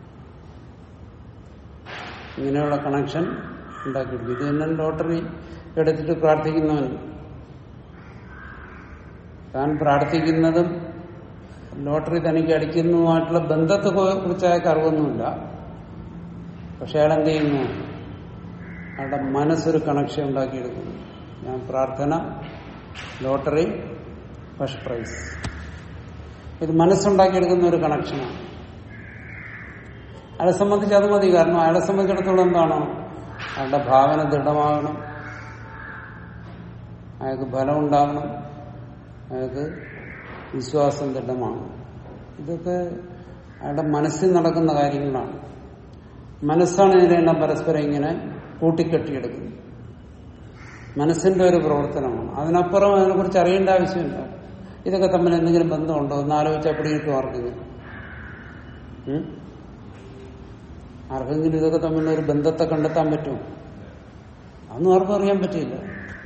ഇങ്ങനെയുള്ള കണക്ഷൻ ഉണ്ടാക്കിയെടുക്കും ഇത് തന്നെ ലോട്ടറി എടുത്തിട്ട് പ്രാർത്ഥിക്കുന്നവൻ താൻ പ്രാർത്ഥിക്കുന്നതും ലോട്ടറി തനിക്ക് അടിക്കുന്നതുമായിട്ടുള്ള ബന്ധത്തെ കുറിച്ച് അയാൾക്ക് അറിവൊന്നുമില്ല പക്ഷെ അയാൾ എന്ത് ചെയ്യുന്നു അയാളുടെ മനസ്സൊരു കണക്ഷൻ ഉണ്ടാക്കിയെടുക്കുന്നു ഞാൻ പ്രാർത്ഥന ലോട്ടറി ഫസ്റ്റ് പ്രൈസ് ഇത് മനസ്സുണ്ടാക്കിയെടുക്കുന്ന ഒരു കണക്ഷനാണ് അയാളെ സംബന്ധിച്ച് അത് മതി കാരണം അയാളെ സംബന്ധിച്ചിടത്തോളം എന്താണോ അയാളുടെ ഭാവന ദൃഢമാകണം അയാൾക്ക് ബലം ഉണ്ടാകണം അയാൾക്ക് വിശ്വാസം ദൃഢമാണ് ഇതൊക്കെ അയാളുടെ മനസ്സിൽ നടക്കുന്ന കാര്യങ്ങളാണ് മനസ്സാണ് ഇതിനെല്ലാം പരസ്പരം ഇങ്ങനെ കൂട്ടിക്കെട്ടിയെടുക്കുന്നത് മനസ്സിന്റെ ഒരു പ്രവർത്തനമാണ് അതിനപ്പുറം അതിനെക്കുറിച്ച് അറിയേണ്ട ആവശ്യമില്ല ഇതൊക്കെ തമ്മിൽ എന്തെങ്കിലും ബന്ധമുണ്ടോ എന്ന് ആലോചിച്ചാൽ പിടി കിട്ടും ആർക്കെങ്കിലും ഉം? ആർക്കെങ്കിലും ഇതൊക്കെ തമ്മിലുള്ള ഒരു ബന്ധത്തെ കണ്ടെത്താൻ പറ്റുമോ അതൊന്നും ആർക്കും അറിയാൻ പറ്റില്ല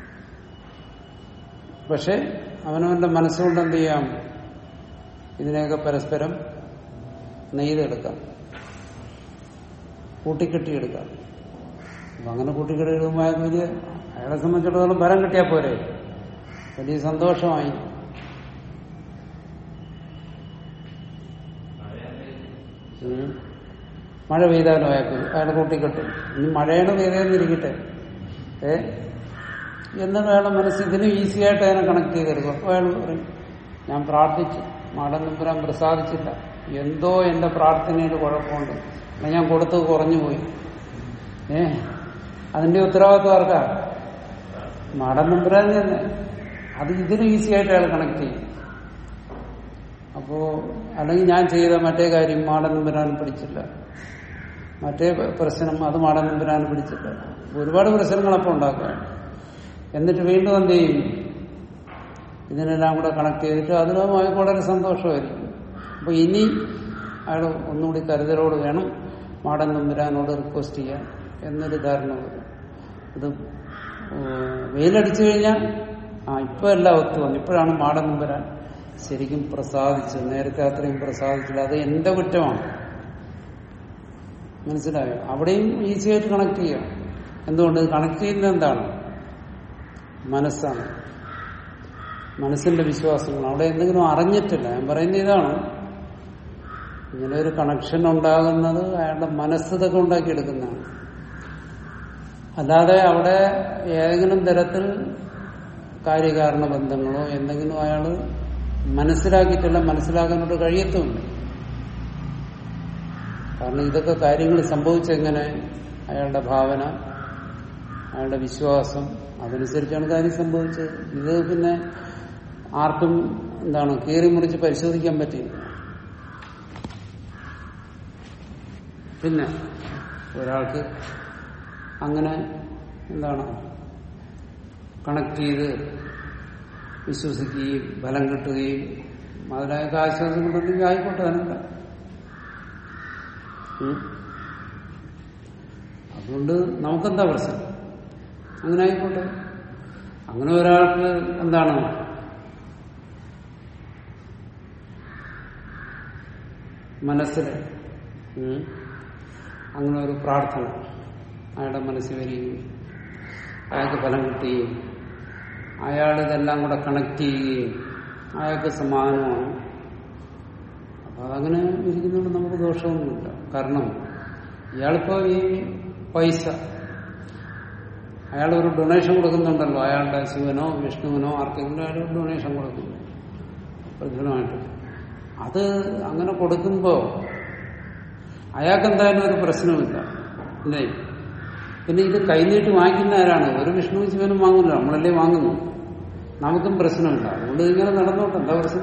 പക്ഷെ അവനവന്റെ മനസ്സുകൊണ്ട് എന്ത് ചെയ്യാം ഇതിനെയൊക്കെ പരസ്പരം നെയ്തെടുക്കാം കൂട്ടിക്കെട്ടിയെടുക്കാം അപ്പൊ അങ്ങനെ കൂട്ടിക്കെട്ടിയെടുക്കുമ്പോൾ അയാൾക്ക് വലിയ അയാളെ സംബന്ധിച്ചിടത്തോളം ബലം കിട്ടിയാൽ പോരെ വലിയ സന്തോഷമായി ഉം. മഴ പെയ്താലോ അയാൾക്ക് അയാൾ കൂട്ടിക്കെട്ടും ഇനി മഴയാണ് പെയ്തതെന്നിരിക്കട്ടെ ഏ എന്നിട്ട് അയാളുടെ മനസ്സ് ഇതിനും ഈസി ആയിട്ട് അതിനെ കണക്ട് ചെയ്തെടുക്കും അപ്പോൾ അയാൾ പറയും ഞാൻ പ്രാർത്ഥിച്ചു മാടൻ നമ്പുരാൻ പ്രസാദിച്ചില്ല എന്തോ എന്റെ പ്രാർത്ഥനയിൽ കുഴപ്പമുണ്ട് അല്ലെങ്കിൽ ഞാൻ കൊടുത്തത് കുറഞ്ഞു പോയി ഏ അതിന്റെ ഉത്തരവാദിത്വം ആർക്കാ മാടൻ നമ്പുരാൻ തന്നെ അത് ഇതിനും ഈസി ആയിട്ട് അയാൾ കണക്ട് ചെയ്യും അപ്പോ അല്ലെങ്കിൽ ഞാൻ ചെയ്ത മറ്റേ കാര്യം മാടൻ നമ്പുരാൻ പിടിച്ചില്ല മറ്റേ പ്രശ്നം അത് മാടൻ നമ്പുരാൻ പിടിച്ചില്ല ഒരുപാട് പ്രശ്നങ്ങൾ അപ്പോൾ ഉണ്ടാക്കുകയാണ് എന്നിട്ട് വീണ്ടും എന്ത് ചെയ്യും ഇതിനെല്ലാം കൂടെ കണക്ട് ചെയ്തിട്ട് അതിനും അയാൾക്ക് വളരെ സന്തോഷമായിരിക്കും അപ്പൊ ഇനി അയാൾ ഒന്നുകൂടി കരുതലോട് വേണം മാടൻ നമ്പുരാനോട് റിക്വസ്റ്റ് ചെയ്യാൻ എന്നൊരു ധാരണ വരും ഇത് ഏഹ്, വെയിലടിച്ചു കഴിഞ്ഞാൽ ആ ഇപ്പൊ എല്ലാം ഒത്തു വന്നു ഇപ്പോഴാണ് മാടൻ നമ്പുരാൻ ശരിക്കും പ്രസാദിച്ചത് നേരത്തെ അത്രയും പ്രസാദിച്ചില്ല അത് എന്റെ കുറ്റമാണ് മനസ്സിലായോ അവിടെയും ഈസി ആയിട്ട് കണക്ട് ചെയ്യാം എന്തുകൊണ്ട് കണക്ട് ചെയ്യുന്നത് എന്താണ് മനസ്സാണ് മനസ്സിന്റെ വിശ്വാസങ്ങൾ അവിടെ എന്തെങ്കിലും അറിഞ്ഞിട്ടില്ല ഞാൻ പറയുന്ന ഇതാണ് ഇങ്ങനെ ഒരു കണക്ഷൻ ഉണ്ടാകുന്നത് അയാളുടെ മനസ്സിതൊക്കെ ഉണ്ടാക്കിയെടുക്കുന്നതാണ് അല്ലാതെ അവിടെ ഏതെങ്കിലും തരത്തിൽ കാര്യകാരണ ബന്ധങ്ങളോ എന്തെങ്കിലും അയാൾ മനസ്സിലാക്കിയിട്ടില്ല മനസ്സിലാക്കാനോട്ട് കഴിയത്തുമില്ല കാരണം ഇതൊക്കെ കാര്യങ്ങൾ സംഭവിച്ചെങ്ങനെ അയാളുടെ ഭാവന അയാളുടെ വിശ്വാസം അതനുസരിച്ചാണ് കാര്യം സംഭവിച്ചത് ഇത് പിന്നെ ആർക്കും എന്താണ് കീറി മുറിച്ച് പരിശോധിക്കാൻ പറ്റില്ല പിന്നെ ഒരാൾക്ക് അങ്ങനെ എന്താണ് കണക്ട് ചെയ്ത് വിശ്വസിക്കുകയും ബലം കിട്ടുകയും അതിനൊക്കെ ആശ്വാസം കൊണ്ടെങ്കിൽ ആയിക്കോട്ടെ അതിനെന്താ ഉം. അതുകൊണ്ട് നമുക്കെന്താ പ്രശ്നം അങ്ങനെ ആയിക്കോട്ടെ അങ്ങനെ ഒരാൾക്ക് എന്താണ് മനസ്സിൽ ഉം, അങ്ങനെ ഒരു പ്രാർത്ഥന അയാളുടെ മനസ്സിൽ വരികയും അയാൾക്ക് ഫലം കിട്ടുകയും അയാൾ ഇതെല്ലാം കൂടെ കണക്ട് ചെയ്യുകയും അയാൾക്ക് സമാധാനമാണ് അപ്പൊ അതങ്ങനെ ഇരിക്കുന്നതുകൊണ്ട് നമുക്ക് ദോഷമൊന്നുമില്ല കാരണം ഇയാളിപ്പോ ഈ പൈസ അയാൾ ഒരു ഡൊണേഷൻ കൊടുക്കുന്നുണ്ടല്ലോ അയാളുടെ ശിവനോ വിഷ്ണുവിനോ ആർക്കെങ്കിലും അയാൾ ഒരു ഡൊണേഷൻ കൊടുക്കുന്നു പ്രതിഫലമായിട്ട് അത് അങ്ങനെ കൊടുക്കുമ്പോ അയാൾക്ക് എന്തായാലും ഒരു പ്രശ്നമില്ല അല്ലേ പിന്നെ ഇത് കൈനീട്ടി വാങ്ങിക്കുന്ന ആരാണ് ഒരു വിഷ്ണു ശിവനും വാങ്ങില്ല നമ്മളല്ലേ വാങ്ങുന്നു നമുക്കും പ്രശ്നമില്ല അതുകൊണ്ട് ഇങ്ങനെ നടന്നോട്ടെ എന്താ പ്രശ്നം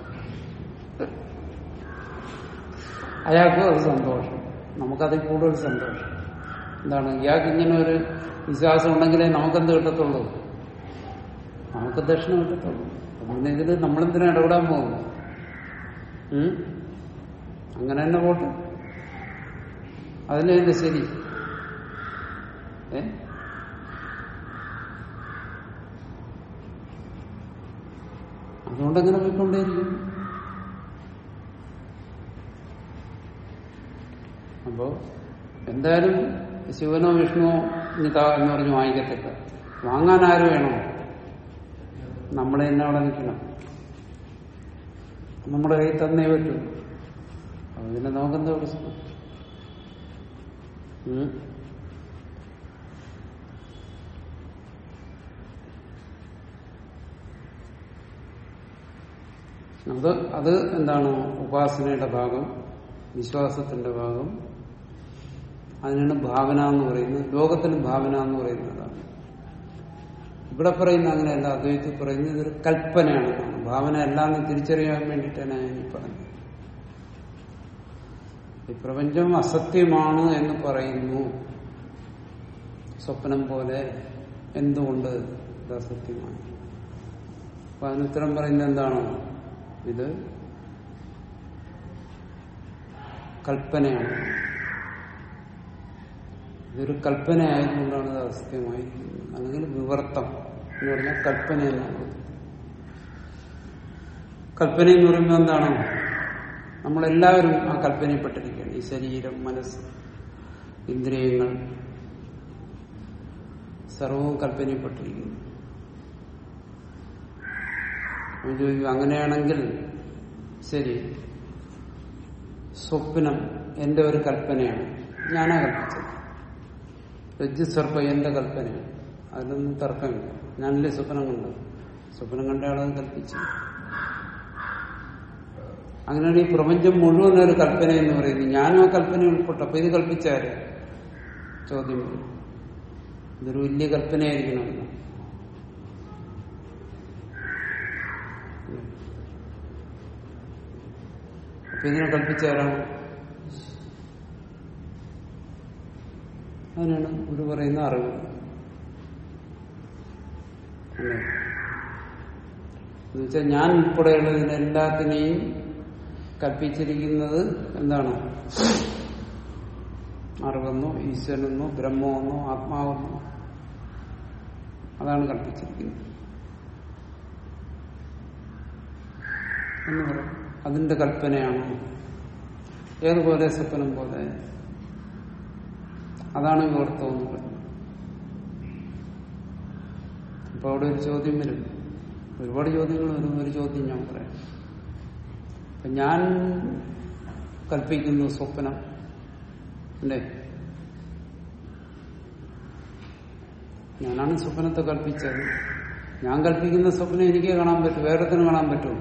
അയാൾക്കും അത് സന്തോഷം നമുക്കതിൽ കൂടുതൽ സന്തോഷം എന്താണ് ഇയാൾക്ക് ഇങ്ങനെ ഒരു വിശ്വാസം ഉണ്ടെങ്കിലേ നമുക്കെന്ത് കിട്ടത്തുള്ളൂ നമുക്ക് ദക്ഷിണ കിട്ടത്തുള്ളൂ അപ്പൊ പിന്നെ ഇതിൽ നമ്മളെന്തിനാ ഇടപെടാൻ പോകുന്നു ഉം? അങ്ങനെ തന്നെ പോട്ടെ അതിനെന്ത് ശരി ഏ അതുകൊണ്ടങ്ങനെ പോയിക്കൊണ്ടേയിരിക്കും അപ്പോ എന്തായാലും ശിവനോ വിഷ്ണുവോ നിത എന്ന് പറഞ്ഞ് വാങ്ങിക്കത്തില്ല വാങ്ങാൻ ആര് വേണോ നമ്മളെ തന്നെ അവിടെ നിൽക്കണം നമ്മുടെ കയ്യിൽ തന്നേ പറ്റൂ അപ്പൊ പിന്നെ നമുക്കെന്താ പ്രശ്നം ഉം? അത് അത് എന്താണ് ഉപാസനയുടെ ഭാഗം വിശ്വാസത്തിന്റെ ഭാഗം അതിനാണ് ഭാവന എന്ന് പറയുന്നത് ലോകത്തിന് ഭാവന എന്ന് പറയുന്നതാണ് ഇവിടെ പറയുന്ന അങ്ങനെയല്ല അദ്വൈതത്തിൽ പറയുന്നത് ഇതൊരു കൽപ്പനയാണ് എന്നാണ്. ഭാവന അല്ലാന്ന് തിരിച്ചറിയാൻ വേണ്ടിയിട്ടാണ് ഞാൻ ഈ പറഞ്ഞത് ഈ പ്രപഞ്ചം അസത്യമാണ് എന്ന് പറയുന്നു സ്വപ്നം പോലെ എന്തുകൊണ്ട് ഇത് അസത്യമാണ് അപ്പൊ അതിന് ഉത്തരം പറയുന്നത് എന്താണ് ഇത് കൽപ്പനയാണ് ഇതൊരു കൽപ്പനയായതുകൊണ്ടാണ് ഇത് അസത്യമായിരിക്കുന്നത് അല്ലെങ്കിൽ വിവർത്തം എന്ന് പറഞ്ഞാൽ കൽപ്പന എന്നാണ് കൽപ്പന എന്ന് പറയുമ്പോൾ എന്താണ് നമ്മളെല്ലാവരും ആ കൽപ്പനയിൽപ്പെട്ടിരിക്കുകയാണ് ഈ ശരീരം മനസ്സ് ഇന്ദ്രിയങ്ങൾ സർവവും കൽപ്പനയിൽപ്പെട്ടിരിക്കുന്നു അപ്പോൾ ചോദിക്കും അങ്ങനെയാണെങ്കിൽ ശരി സ്വപ്നം എന്റെ ഒരു കൽപ്പനയാണ് ഞാനാ കൽപ്പിച്ചത് രജ്ജുസർപ്പ എന്റെ കൽപ്പനയാണ് അതിലൊന്നും തർക്കമില്ല ഞാനല്ലേ സ്വപ്നം കണ്ടത് സ്വപ്നം കണ്ട ആളത് കൽപ്പിച്ചു അങ്ങനെയാണ് ഈ പ്രപഞ്ചം മുഴുവൻ ഒരു കൽപ്പന എന്ന് പറയുന്നത് ഞാനും ആ കൽപ്പന ഉൾപ്പെട്ടു അപ്പൊ ഇത് കൽപ്പിച്ചാര് ചോദ്യം വരും. ഇതൊരു വലിയ കൽപ്പനയായിരിക്കണമല്ലോ അപ്പൊ ഇതിനെ കൽപ്പിച്ചാരാണ് അതിനാണ് ഗുരു പറയുന്ന അറിവ് അല്ലേ എന്നുവെച്ചാൽ ഞാൻ ഉൾപ്പെടെയുള്ളതിന് എല്ലാത്തിനെയും കൽപ്പിച്ചിരിക്കുന്നത് എന്താണ് അറിവെന്നോ ഈശ്വരനെന്നോ ബ്രഹ്മമെന്നോ ആത്മാവെന്നോ അതാണ് കൽപ്പിച്ചിരിക്കുന്നത് എന്ന് പറയും അതിന്റെ കൽപ്പനയാണ് ഏതുപോലെ സ്വപ്നം പോലെ അതാണ് വിവർത്തം എന്ന് പറയുന്നത് അപ്പൊ അവിടെ ഒരു ചോദ്യം വരും ഒരുപാട് ചോദ്യങ്ങൾ വരും ഒരു ചോദ്യം ഞാൻ പറയാം അപ്പൊ ഞാൻ കൽപ്പിക്കുന്നു സ്വപ്നം അല്ലേ ഞാനാണ് സ്വപ്നത്തെ കൽപ്പിച്ചത് ഞാൻ കൽപ്പിക്കുന്ന സ്വപ്നം എനിക്ക് കാണാൻ പറ്റും വേറെത്തിന് കാണാൻ പറ്റുമോ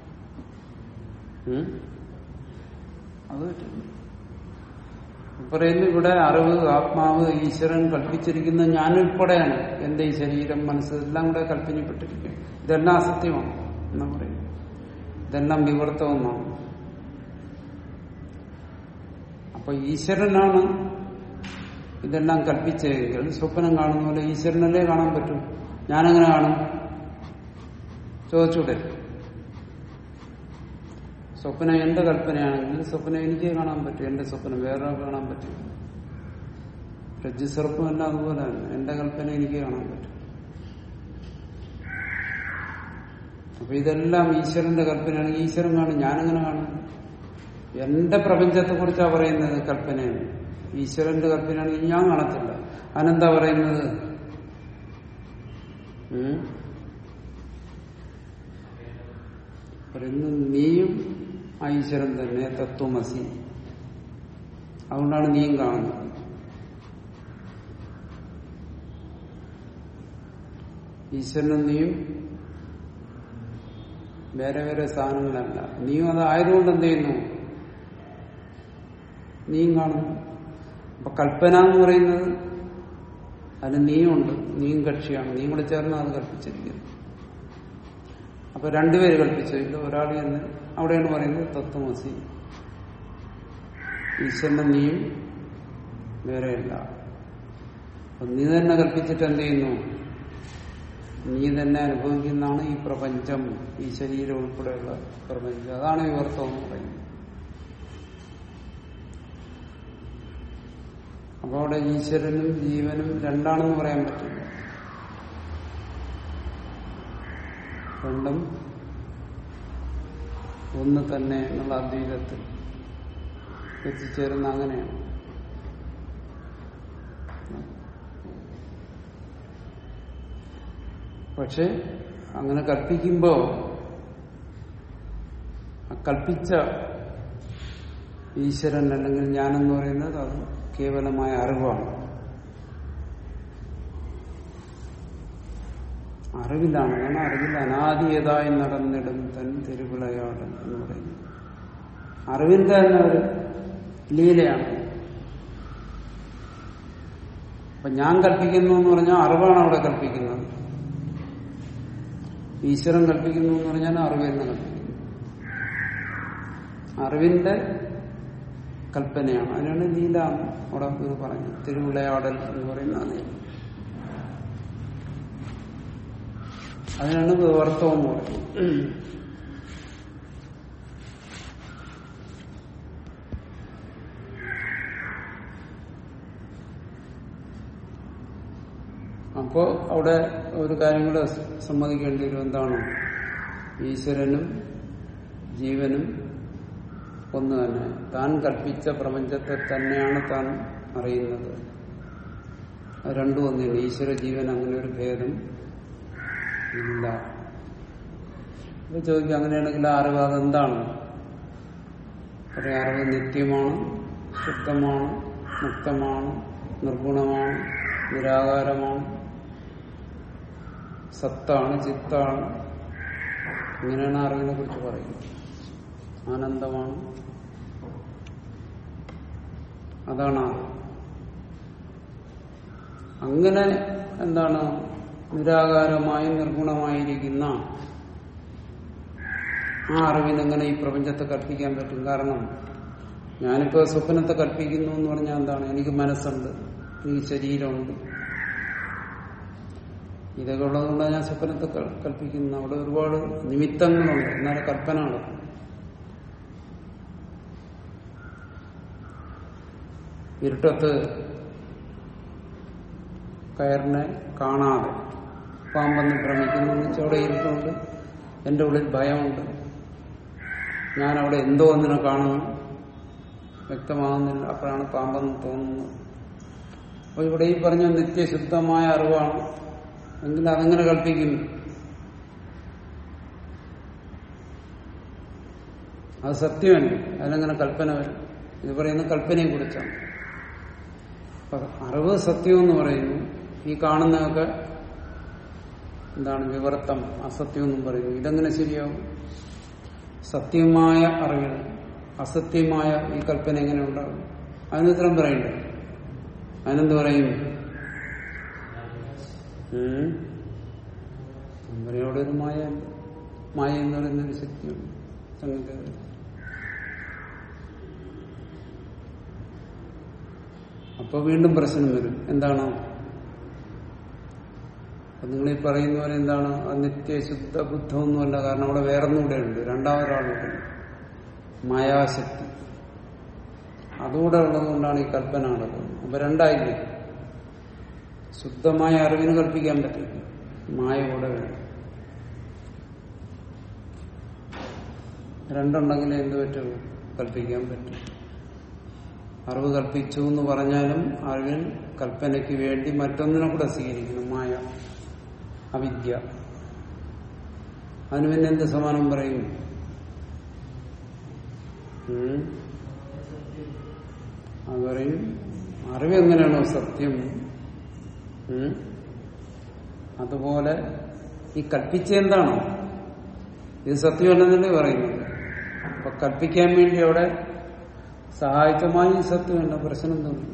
ഉം? അത് പറ്റില്ല പറയുന്നു ഇവിടെ അറിവ് ആത്മാവ് ഈശ്വരൻ കൽപ്പിച്ചിരിക്കുന്ന ഞാൻ ഉൾപ്പെടെയാണ് എന്റെ ഈ ശരീരം മനസ്സ് എല്ലാം കൂടെ കൽപ്പിക്കപ്പെട്ടിരിക്കുകയാണ് ഇതെല്ലാം അസത്യമാണ് എന്നാ പറയും ഇതെല്ലാം വിവർത്തമെന്നാണ് അപ്പൊ ഈശ്വരനാണ് ഇതെല്ലാം കൽപ്പിച്ചതെങ്കിൽ സ്വപ്നം കാണുന്ന പോലെ ഈശ്വരനല്ലേ കാണാൻ പറ്റും ഞാനെങ്ങനെ കാണും ചോദിച്ചൂടെ സ്വപ്നം എന്റെ കൽപ്പനയാണെങ്കിൽ സ്വപ്നം എനിക്ക് കാണാൻ പറ്റും എന്റെ സ്വപ്നം വേറെ കാണാൻ പറ്റും രജ്ജുസർപ്പം എല്ലാം അതുപോലെ തന്നെ എന്റെ കൽപ്പന എനിക്ക് കാണാൻ പറ്റും അപ്പൊ ഇതെല്ലാം ഈശ്വരന്റെ കൽപ്പനയാണെങ്കിൽ ഈശ്വരൻ കാണും ഞാനെങ്ങനെ കാണും എന്റെ പ്രപഞ്ചത്തെ കുറിച്ചാ പറയുന്നത് കൽപ്പനയാണ് ഈശ്വരന്റെ കൽപ്പനയാണെങ്കിൽ ഞാൻ കാണത്തില്ല അതിനെന്താ പറയുന്നത് ഉം? പറയുന്നു നീയും ആ ഈശ്വരൻ തന്നെ തത്വമസി അതുകൊണ്ടാണ് നീയും കാണുന്നത് ഈശ്വരനും നീയും വേറെ വേറെ സാധനങ്ങളല്ല നീയും അതായതുകൊണ്ട് എന്ത് ചെയ്യുന്നു നീയും കാണുന്നു അപ്പൊ കൽപ്പന എന്ന് പറയുന്നത് അതിന് നീയുണ്ട് നീയും കക്ഷിയാണ് നീയും കൂടെ ചേർന്ന് അത് കൽപ്പിച്ചിരിക്കുന്നത് അപ്പൊ രണ്ടുപേര് കൽപ്പിച്ചു ഇല്ല ഒരാൾ എന്ന് അവിടെയാണ് പറയുന്നത് തത്വമസി ഈശ്വരനെ നീയും വേറെയല്ല അപ്പൊ നീ തന്നെ കൽപ്പിച്ചിട്ട് എന്ത് ചെയ്യുന്നു നീ തന്നെ അനുഭവിക്കുന്നതാണ് ഈ പ്രപഞ്ചം ഈ ശരീരം ഉൾപ്പെടെയുള്ള പ്രപഞ്ചം അതാണ് വിവർത്തം എന്ന് പറയുന്നത് അപ്പൊ അവിടെ ഈശ്വരനും ജീവനും രണ്ടാണെന്ന് പറയാൻ പറ്റില്ല രണ്ടും ഒന്ന് തന്നെ എന്നുള്ള അദ്വൈതത്തിൽ എത്തിച്ചേരുന്ന അങ്ങനെയാണ് പക്ഷെ അങ്ങനെ കൽപ്പിക്കുമ്പോ ആ കൽപ്പിച്ച ഈശ്വരൻ അല്ലെങ്കിൽ ഞാനെന്ന് പറയുന്നത് അത് കേവലമായ അറിവാണ് അറിവിലാണ് കാരണം അറിവിൽ അനാദിയതായി നടന്നിടും തൻ തിരുവിളയാടൻ എന്ന് പറയുന്നത് അറിവിന്റെ തന്നെ ഒരു ലീലയാണ് അപ്പൊ ഞാൻ കൽപ്പിക്കുന്നു എന്ന് പറഞ്ഞാൽ അറിവാണ് അവിടെ കൽപ്പിക്കുന്നത് ഈശ്വരൻ കൽപ്പിക്കുന്നു എന്ന് പറഞ്ഞാൽ അറിവ് തന്നെ കൽപ്പിക്കുന്നു അറിവിന്റെ കൽപ്പനയാണ് അതിനാണ് ലീല അവിടെ ഇത് പറഞ്ഞത് തിരുവിളയാടൽ എന്ന് പറയുന്ന അത് അതിനാണ് വിവർത്തം എന്ന് പറയുന്നത് അപ്പോ അവിടെ ഒരു കാര്യം കൂടെ സമ്മതിക്കേണ്ടി വരും എന്താണ് ഈശ്വരനും ജീവനും ഒന്ന് തന്നെ താൻ കൽപ്പിച്ച പ്രപഞ്ചത്തെ തന്നെയാണ് താൻ അറിയുന്നത് അത് രണ്ടും ഒന്നില്ല ഈശ്വര ജീവൻ അങ്ങനെ ഒരു ഭേദം ഇല്ല അപ്പൊ ചോദിക്കും അങ്ങനെയാണെങ്കിൽ ആ അറിവ് അതെന്താണ് പറയാം അറിവ് നിത്യമാണ് ശുദ്ധമാണ് മുക്തമാണ് നിർഗുണമാണ് നിരാകാരമാണ് സത്താണ് ചിത്താണ് ഇങ്ങനെയാണ് അറിവിനെ കുറിച്ച് പറയുന്നത് ആനന്ദമാണ് അതാണ് അറിവ് അങ്ങനെ എന്താണ് നിരാകാരമായി നിർഗുണമായിരിക്കുന്ന ആ അറിവിനെങ്ങനെ ഈ പ്രപഞ്ചത്തെ കൽപ്പിക്കാൻ പറ്റും കാരണം ഞാനിപ്പോ സ്വപ്നത്തെ കൽപ്പിക്കുന്നു എന്ന് പറഞ്ഞാൽ എന്താണ് എനിക്ക് മനസ്സുണ്ട് എനിക്ക് ശരീരമുണ്ട് ഇതൊക്കെ ഉള്ളതുകൊണ്ടാണ് ഞാൻ സ്വപ്നത്തെ കൽപ്പിക്കുന്നത് അവിടെ ഒരുപാട് നിമിത്തങ്ങളുണ്ട് എന്നാലും കൽപ്പന നടക്കും ഇരുട്ടത്ത് കയറിനെ കാണാതെ പാമ്പെന്ന് ഭ്രമിക്കുന്നു എന്ന് വെച്ചാൽ അവിടെ ഇരുട്ടുണ്ട് എന്റെ ഉള്ളിൽ ഭയമുണ്ട് ഞാൻ അവിടെ എന്തോ ഒന്നിനെ കാണുന്നു വ്യക്തമാകുന്നില്ല അപ്പോഴാണ് പാമ്പെന്ന് തോന്നുന്നത് അപ്പൊ ഇവിടെ ഈ പറഞ്ഞ നിത്യശുദ്ധമായ അറിവാണ് എങ്കിൽ അതെങ്ങനെ കൽപ്പിക്കുന്നു അത് സത്യമല്ലേ അതിനെങ്ങനെ കൽപ്പന വരും ഇത് പറയുന്ന കൽപ്പനയെ കുറിച്ചാണ് അപ്പൊ അറിവ് സത്യം എന്ന് പറയുന്നു ഈ കാണുന്നതൊക്കെ എന്താണ് വിവർത്തം അസത്യം എന്നും പറയുന്നു ഇതെങ്ങനെ ശരിയാവും സത്യമായ അറിവിൽ അസത്യമായ ഈ കൽപ്പന എങ്ങനെ ഉണ്ടാകും അതിന് ഉത്തരം പറയണ്ടേ അതിനെന്ത് പറയും അവിടെ ഒരു മായ ഉണ്ട് മായ എന്ന് പറയുന്ന ഒരു ശക്തിയുണ്ട് സംഗീത അപ്പൊ വീണ്ടും പ്രശ്നം വരും എന്താണ് നിങ്ങൾ ഈ പറയുന്ന പോലെ എന്താണ് അത് നിത്യശുദ്ധ ബുദ്ധമൊന്നുമല്ല കാരണം അവിടെ വേറൊന്നുകൂടെ ഉണ്ട് രണ്ടാമതൊരാളുണ്ട് മായാശക്തി അതുകൂടെ ഉള്ളതുകൊണ്ടാണ് ഈ കൽപ്പന നടക്കുന്നത് അപ്പൊ രണ്ടായില്ലേ ശുദ്ധമായ അറിവിന് കൽപ്പിക്കാൻ പറ്റില്ല മായ കൂടെ വേണം രണ്ടുണ്ടെങ്കിലേ എന്ത് പറ്റൂ കൽപ്പിക്കാൻ പറ്റും അറിവ് കൽപ്പിച്ചു എന്ന് പറഞ്ഞാലും അറിവിൽ കൽപ്പനയ്ക്ക് വേണ്ടി മറ്റൊന്നിനെ കൂടെ സ്വീകരിക്കണം മായ അവിദ്യ അതിന് പിന്നെ എന്ത് സമാനം പറയും അത് പറയും അറിവ് എങ്ങനെയാണോ സത്യം അതുപോലെ ഈ കൽപ്പിച്ച എന്താണോ ഇത് സത്യമല്ലെന്നല്ലേ പറയുന്നത് അപ്പൊ കൽപ്പിക്കാൻ വേണ്ടി അവിടെ സഹായികമായി സത്യമല്ല പ്രശ്നം തോന്നി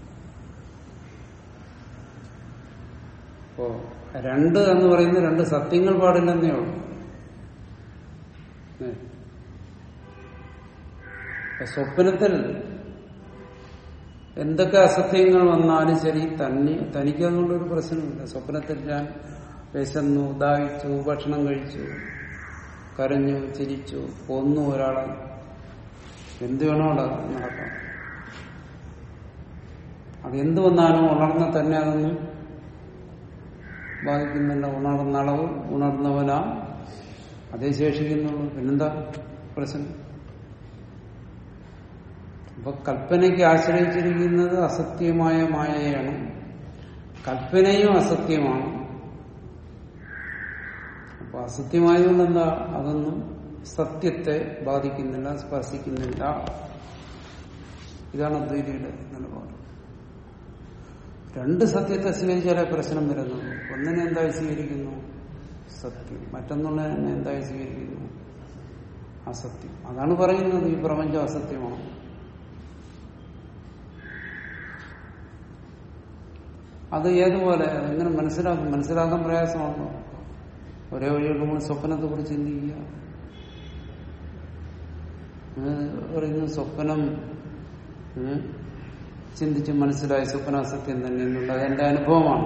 അപ്പോ രണ്ട് എന്ന് പറയുന്ന രണ്ട് സത്യങ്ങൾ പാടില്ലെന്നേ ഉള്ളൂ ഏ. അപ്പൊ സ്വപ്നത്തിൽ എന്തൊക്കെ അസത്യങ്ങൾ വന്നാലും ശരി തന്നെ തനിക്ക് അതുകൊണ്ടൊരു പ്രശ്നമില്ല സ്വപ്നത്തിൽ ഞാൻ വിശന്നു ദാഹിച്ചു ഭക്ഷണം കഴിച്ചു കരഞ്ഞു ചിരിച്ചു കൊന്നു ഒരാളെ എന്ത് വേണോ അവിടെ നടക്കാം അത് എന്ത് വന്നാലും ഉണർന്ന തന്നെ അതൊന്നും ബാധിക്കുന്നില്ല ഉണർന്ന അളവ് ഉണർന്നവനാ അതേ ശേഷിക്കുന്നുള്ളൂ പിന്നെന്താ പ്രശ്നം അപ്പൊ കൽപ്പനയ്ക്ക് ആശ്രയിച്ചിരിക്കുന്നത് അസത്യമായ മായയാണ് കൽപ്പനയും അസത്യമാണ് അപ്പൊ അസത്യമായതുകൊണ്ട് എന്താ അതൊന്നും സത്യത്തെ ബാധിക്കുന്നില്ല സ്പർശിക്കുന്നില്ല ഇതാണ് അദ്വൈതിയുടെ നിലപാട് രണ്ട് സത്യത്തെ സ്വീകരിച്ചാലേ പ്രശ്നം വരുന്നുള്ളൂ ഒന്നിനെ എന്തായി സ്വീകരിക്കുന്നു സത്യം മറ്റൊന്നുള്ളതിനെ എന്തായി സ്വീകരിക്കുന്നു അസത്യം അതാണ് പറയുന്നത് ഈ പ്രപഞ്ചം അസത്യമാണ് അത് ഏതുപോലെ എങ്ങനെ മനസ്സിലാക്കും മനസ്സിലാക്കാൻ പ്രയാസമാണോ ഒരേ വഴിയൊക്കെ നമ്മൾ സ്വപ്നത്തെ കുറിച്ച് ചിന്തിക്കുക ഏഹ് പറയുന്നു സ്വപ്നം ഉം, ചിന്തിച്ച് മനസ്സിലായി സ്വപ്ന അസത്യം തന്നെ എന്നുള്ളത് എന്റെ അനുഭവമാണ്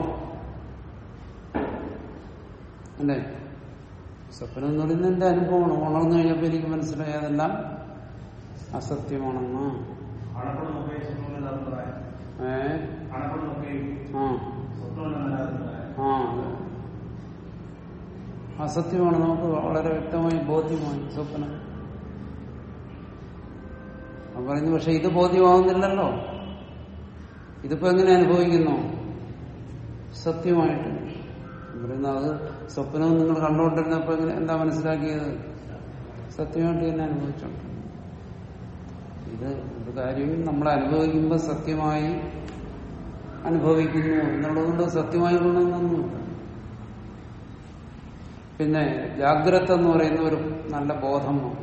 അല്ലേ സ്വപ്നം എന്ന് പറയുന്നത് എന്റെ അനുഭവമാണ് ഉണർന്നു കഴിഞ്ഞപ്പോൾ എനിക്ക് മനസ്സിലായി അതെല്ലാം അസത്യമാണെന്ന് അണപ്പെടുന്നൊക്കെ സ്വപ്നങ്ങളുടെ അഭിപ്രായം ഏ അണപ്പെടുന്നൊക്കെ ആ സ്വപ്നങ്ങളുടെ അഭിപ്രായം ആ അതെ. അസത്യമാണ് നമുക്ക് വളരെ വ്യക്തമായി ബോധ്യമായി സ്വപ്നം അവൻ പറയുന്നു പക്ഷെ ഇത് ബോധ്യമാവുന്നില്ലല്ലോ ഇതിപ്പോ എങ്ങനെ അനുഭവിക്കുന്നു സത്യമായിട്ട് പറയുന്നു അത് സ്വപ്നം നിങ്ങൾ കണ്ടുകൊണ്ടിരുന്നപ്പോ എങ്ങനെ എന്താ മനസ്സിലാക്കിയത് സത്യമായിട്ട് തന്നെ അനുഭവിച്ചോണ്ട് ഇത് ഒരു കാര്യം നമ്മൾ അനുഭവിക്കുമ്പോൾ സത്യമായി അനുഭവിക്കുന്നു എന്നുള്ളതുകൊണ്ട് സത്യമായി കൊള്ളണമെന്നൊന്നുമില്ല പിന്നെ ജാഗ്രത എന്ന് പറയുന്ന ഒരു നല്ല ബോധം വന്നു.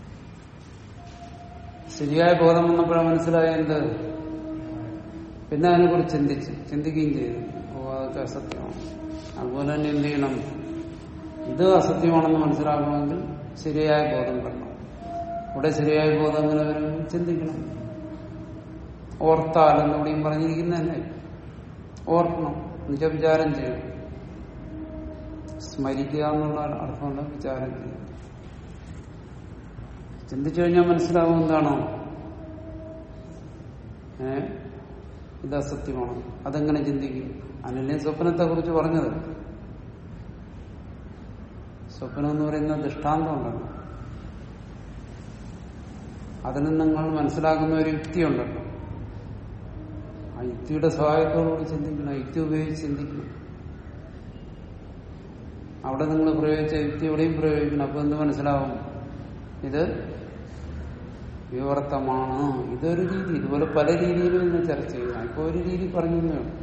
ശരിയായ ബോധം വന്നപ്പോഴാണ് മനസ്സിലായ എന്ത് പിന്നെ അതിനെക്കുറിച്ച് ചിന്തിച്ച് ചിന്തിക്കുകയും ചെയ്തു ഓ അതൊക്കെ അസത്യമാണ് അതുപോലെ തന്നെ എന്ത് ചെയ്യണം ഇത് അസത്യമാണെന്ന് മനസ്സിലാക്കണമെങ്കിൽ ശരിയായ ബോധം വരണം ഇവിടെ ശരിയായ ബോധം എങ്ങനെ വരും ചിന്തിക്കണം ഓർത്താൽ എന്നിവിടെയും പറഞ്ഞിരിക്കുന്നതന്നെ ഓർക്കണം എന്നുവെച്ചാൽ വിചാരം ചെയ്യണം സ്മരിക്കുക എന്നുള്ള അർത്ഥമുള്ള വിചാരം ചെയ്യുക ചിന്തിച്ചു കഴിഞ്ഞാൽ മനസ്സിലാവും എന്താണോ ഏ ഇത് അസത്യമാണ് അതെങ്ങനെ ചിന്തിക്കും അതിനെ സ്വപ്നത്തെ കുറിച്ച് പറഞ്ഞത് സ്വപ്നം എന്ന് പറയുന്ന ദൃഷ്ടാന്തമുണ്ടല്ലോ അതിന് നിങ്ങൾ മനസ്സിലാക്കുന്ന ഒരു യുക്തിയുണ്ടല്ലോ ആ യുക്തിയുടെ സഹായത്തോടുകൂടി ചിന്തിക്കണം യുക്തി ഉപയോഗിച്ച് ചിന്തിക്കണം അവിടെ നിങ്ങൾ പ്രയോഗിച്ച യുക്തി എവിടെയും പ്രയോഗിക്കണം അപ്പൊ എന്ത് മനസ്സിലാവും ഇത് വിവർത്തമാണ് ഇതൊരു രീതി ഇതുപോലെ പല രീതിയിലും ഇന്ന് ചർച്ച ചെയ്യാം ഇപ്പൊ ഒരു രീതി പറഞ്ഞു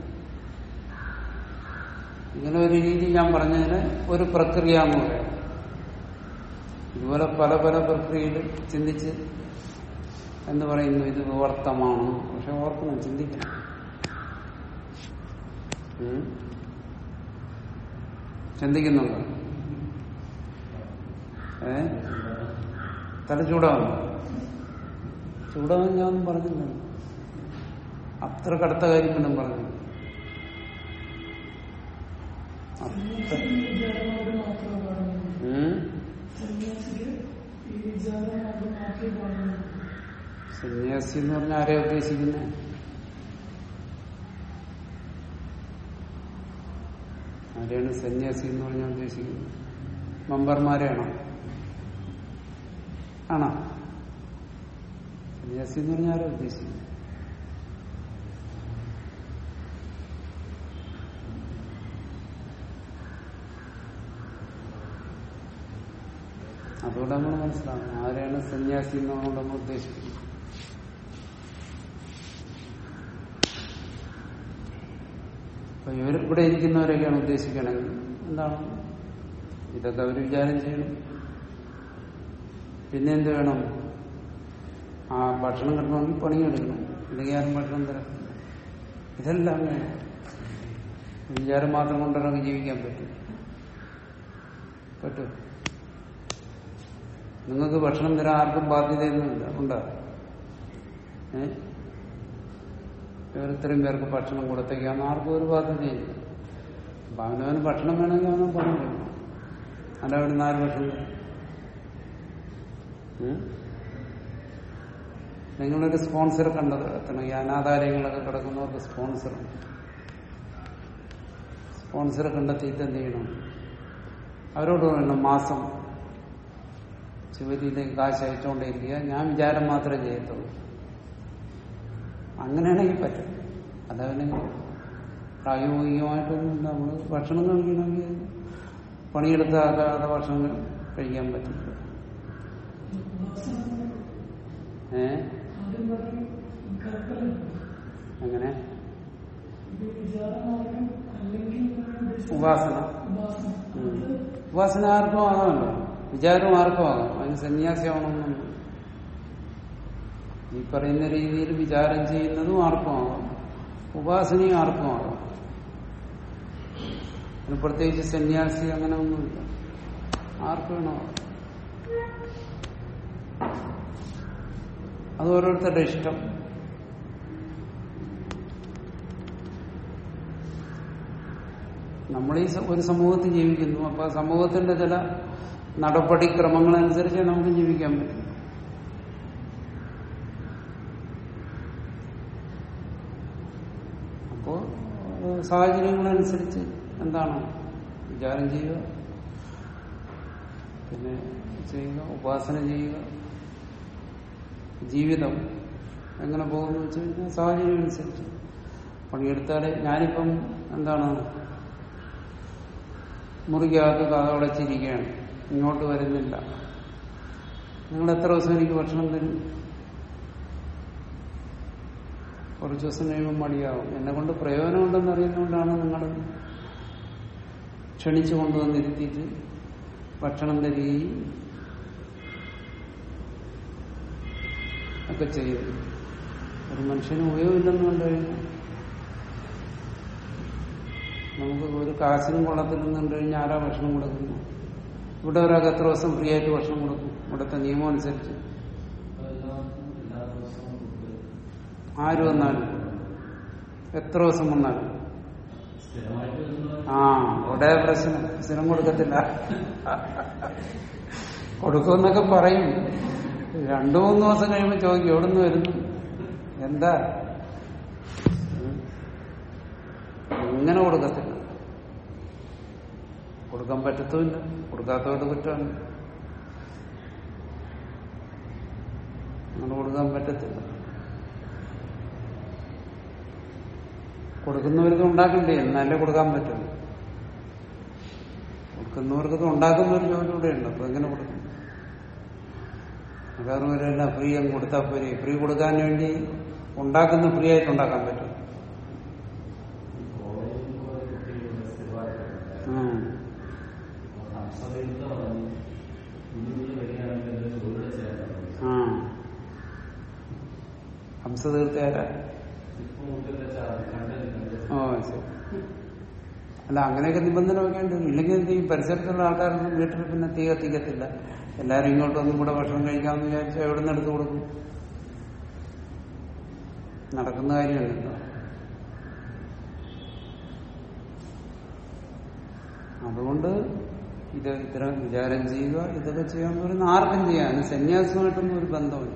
ഇങ്ങനെ ഒരു രീതി ഞാൻ പറഞ്ഞതിന് ഒരു പ്രക്രിയ എന്ന് പറയാം ഇതുപോലെ പല പല പ്രക്രിയയിൽ ചിന്തിച്ച് എന്ന് പറയുന്നു ഇത് വിവർത്തമാണ് പക്ഷെ ഓർക്കണം ചിന്തിക്കണം ഉം. ചിന്തിക്കുന്നുണ്ടോ ഏ തല ചൂടാവുന്നു ചൂടാവാൻ ഞാൻ പറഞ്ഞില്ല അത്ര കടുത്ത കാര്യം പിന്നെ പറഞ്ഞു അത്ര- ഉം? സന്യാസി എന്ന് പറഞ്ഞാൽ ആരെയാ ഉദ്ദേശിക്കുന്നത് ആരെയാണ് സന്യാസി എന്ന് പറഞ്ഞാൽ ഉദ്ദേശിക്കുന്നത് മെമ്പർമാരെയാണോ ആണോ സന്യാസി എന്ന് പറഞ്ഞാൽ ആരാ ഉദ്ദേശിക്കുന്നത് അതുകൊണ്ട് നമ്മൾ മനസ്സിലാക്കണം ആരെയാണ് സന്യാസി എന്നുകൊണ്ട് നമ്മൾ ഉദ്ദേശിക്കുന്നത് അപ്പൊ ഇവർ ഇവിടെ ഇരിക്കുന്നവരൊക്കെയാണ് ഉദ്ദേശിക്കണമെങ്കിൽ എന്താണ് ഇതൊക്കെ അവർ വിചാരം ചെയ്യണം പിന്നെ എന്ത് വേണം ആ ഭക്ഷണം കിട്ടണമെങ്കിൽ പണിയെടുക്കണം അല്ലെങ്കിൽ ആരും ഭക്ഷണം തരത്തില്ല ഇതെല്ലാം വേണം വിചാരം മാത്രം കൊണ്ടൊരാൾക്ക് ജീവിക്കാൻ പറ്റും പറ്റും നിങ്ങൾക്ക് ഭക്ഷണം തരാൻ ആർക്കും ബാധ്യതയൊന്നുമില്ല ഉണ്ടാ ഏ ഇവർ ഇത്രയും പേർക്ക് ഭക്ഷണം കൊടുത്തേക്കാന്ന് ആർക്കും ഒരു ബാധ്യതയില്ല അപ്പൊ അവനവന് ഭക്ഷണം വേണമെങ്കിൽ അവനും പണം വേണം അല്ല അവിടെ നിന്ന് ആര് ഭക്ഷണം തരും? ഉം? നിങ്ങളൊരു സ്പോൺസർ കണ്ടത് എത്തണം ഈ അനാഥാലയങ്ങളൊക്കെ കിടക്കുന്നവർക്ക് സ്പോൺസർ സ്പോൺസർ കണ്ടെത്തിയിട്ട് എന്ത് ചെയ്യണം അവരോട് പറയണം മാസം ശിവരിയിലേക്ക് കാശ് അയച്ചുകൊണ്ടേയിരിക്കുക ഞാൻ വിചാരം മാത്രമേ ചെയ്യത്തുള്ളൂ അങ്ങനെയാണെങ്കിൽ പറ്റും അതവന് പ്രായോഗികമായിട്ടൊന്നും നമ്മൾ ഭക്ഷണം കഴിക്കണമെങ്കിൽ പണിയെടുത്താകാതെ ഭക്ഷണം കഴിക്കാൻ പറ്റില്ല ഏ അങ്ങനെ ഉപാസന ഉം. ഉപാസന ആർക്കും ആകാമല്ലോ വിചാരം ആർക്കും ആകാം അതിന് സന്യാസിയാവണമെന്നൊന്നും ഈ പറയുന്ന രീതിയിൽ വിചാരം ചെയ്യുന്നതും ആർക്കും ആകാം ഉപാസനയും ആർക്കും ആകാം അതിന് പ്രത്യേകിച്ച് സന്യാസി അങ്ങനെ ഒന്നുമില്ല ആർക്ക് വേണോ ആകാം. അത് ഓരോരുത്തരുടെ ഇഷ്ടം നമ്മൾ ഈ സ- ഒരു സമൂഹത്തിൽ ജീവിക്കുന്നു അപ്പൊ ആ സമൂഹത്തിന്റെ ചില നടപടിക്രമങ്ങളനുസരിച്ച് നമുക്ക് ജീവിക്കാൻ പറ്റും അപ്പോ ഏഹ്, സാഹചര്യങ്ങളനുസരിച്ച് എന്താണ് വിചാരം ചെയ്യുക പിന്നെ ചെയ്യുക ഉപാസന ചെയ്യുക ജീവിതം എങ്ങനെ പോകുന്നു വെച്ച് കഴിഞ്ഞാൽ സാഹചര്യം അനുസരിച്ച് പണിയെടുത്താലേ ഞാനിപ്പം എന്താണ് മുറിക്കകത്ത് കഥവടച്ചിരിക്കുകയാണ് ഇങ്ങോട്ട് വരുന്നില്ല നിങ്ങൾ എത്ര ദിവസം എനിക്ക് ഭക്ഷണം തരും കുറച്ച് ദിവസം കഴിയുമ്പോൾ മടിയാവും എന്നെ കൊണ്ട് പ്രയോജനമുണ്ടെന്ന് അറിയുന്നതുകൊണ്ടാണ് നിങ്ങൾ ക്ഷണിച്ചു കൊണ്ടുവന്നിരുത്തിയിട്ട് ഭക്ഷണം തരികയും ഒക്കെ ചെയ്യുന്നു ഒരു മനുഷ്യന് ഉപയോഗമില്ലെന്ന് കണ്ടു കഴിഞ്ഞാൽ നമുക്ക് ഒരു കാശിനും കൊള്ളത്തില്ലെന്ന് കണ്ടു കഴിഞ്ഞാൽ ആരാ ഭക്ഷണം കൊടുക്കുന്നു ഇവിടെ ഒരാൾക്ക് എത്ര ദിവസം ഫ്രീ ആയിട്ട് ഭക്ഷണം കൊടുക്കും ഇവിടുത്തെ നിയമം അനുസരിച്ച് ആര് വന്നാലും എത്ര ദിവസം വന്നാലും ആ ഇവിടെ പ്രശ്നം സ്ഥിരം കൊടുക്കത്തില്ല കൊടുക്കുമെന്നൊക്കെ പറയും രണ്ടു മൂന്ന് ദിവസം കഴിയുമ്പോൾ ചോദിക്കും എവിടുന്ന് വരുന്നു എന്താ ഉം. ഇങ്ങനെ കൊടുക്കത്തില്ല കൊടുക്കാൻ പറ്റത്തുമില്ല കൊടുക്കാത്തവരുടെ കുറ്റമാണ് അങ്ങനെ കൊടുക്കാൻ പറ്റത്തില്ല കൊടുക്കുന്നവർക്ക് ഉണ്ടാക്കണ്ടേ എന്നാലേ കൊടുക്കാൻ പറ്റും കൊടുക്കുന്നവർക്ക് ഇത് ഉണ്ടാക്കുന്ന ഒരു ജോലി കൂടെ ഉണ്ട് അപ്പൊ എങ്ങനെ കൊടുക്കും കാരണം ഇവരെല്ലാം ഫ്രീ അങ്ങ് കൊടുത്താൽ പോരെ ഫ്രീ കൊടുക്കാൻ വേണ്ടി ഉണ്ടാക്കുന്ന ഫ്രീ ആയിട്ട് ഉണ്ടാക്കാൻ പറ്റും ഉം. ആ ഹംസതീർത്ഥയാരാ ഓ ശരി അല്ല അങ്ങനെയൊക്കെ നിബന്ധന വെക്കേണ്ടി വരും ഇല്ലെങ്കിൽ എന്ത് ചെയ്യും പരിസരത്തുള്ള ആൾക്കാരൊന്നും വീട്ടിൽ പിന്നെ തീ കത്തിക്കത്തില്ല എല്ലാരും ഇങ്ങോട്ടൊന്നും കൂടെ ഭക്ഷണം കഴിക്കാമെന്ന് വിചാരിച്ചാൽ എവിടെ നിന്ന് എടുത്ത് കൊടുക്കും നടക്കുന്ന കാര്യമല്ലല്ലോ അതുകൊണ്ട് ഇത് ഇത്തരം വിചാരം ചെയ്യുക ഇതൊക്കെ ചെയ്യാന്ന് പറയുന്ന ആർക്കും ചെയ്യാം അതിന് സന്യാസമായിട്ടൊന്നും ഒരു ബന്ധമില്ല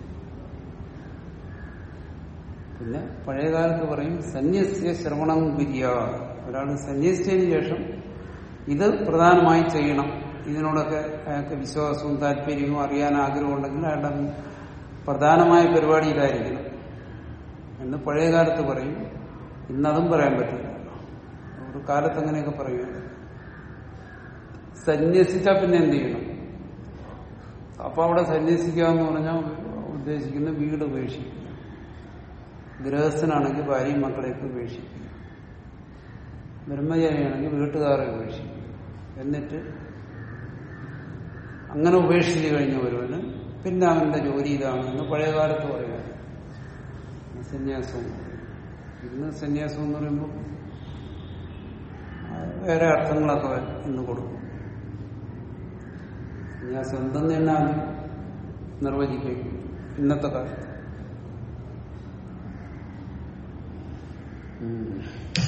പിന്നെ പഴയ കാലത്ത് പറയും സന്യസ്യ ശ്രവണം ഗുര്യ ഒരാൾ സന്യസിച്ചതിന് ശേഷം ഇത് പ്രധാനമായി ചെയ്യണം ഇതിനോടൊക്കെ അയാൾക്ക് വിശ്വാസവും താല്പര്യവും അറിയാൻ ആഗ്രഹം ഉണ്ടെങ്കിൽ അയാളുടെ പ്രധാനമായ പരിപാടി ഇതായിരിക്കണം എന്ന് പഴയ കാലത്ത് പറയും ഇന്നതും പറയാൻ പറ്റില്ല ഒരു കാലത്ത് അങ്ങനെയൊക്കെ പറയുമല്ലോ സന്യസിച്ചാൽ പിന്നെ എന്ത് ചെയ്യണം അപ്പൊ അവിടെ സന്യസിക്കുക എന്ന് പറഞ്ഞാൽ ഉദ്ദേശിക്കുന്ന വീട് ഉപേക്ഷിക്കുക ഗൃഹസ്ഥനാണെങ്കിൽ ഭാര്യയും മക്കളെയൊക്കെ ഉപേക്ഷിക്കുക ബ്രഹ്മചാരിയാണെങ്കിൽ വീട്ടുകാരെ ഉപേക്ഷിക്കും എന്നിട്ട് അങ്ങനെ ഉപേക്ഷിച്ച് കഴിഞ്ഞ ഒരുവന് പിന്നെ അവന്റെ ജോലി ഇതാണ് എന്ന് പഴയ കാലത്ത് പറയാം സന്യാസം ഇന്ന് സന്യാസം എന്ന് പറയുമ്പോൾ ആ, വേറെ അർത്ഥങ്ങളൊക്കെ ഇന്ന് കൊടുക്കും സന്യാസം എന്തെന്ന് തന്നെ ആദ്യം നിർവചിക്കും ഇന്നത്തെ കാലത്ത് ഉം.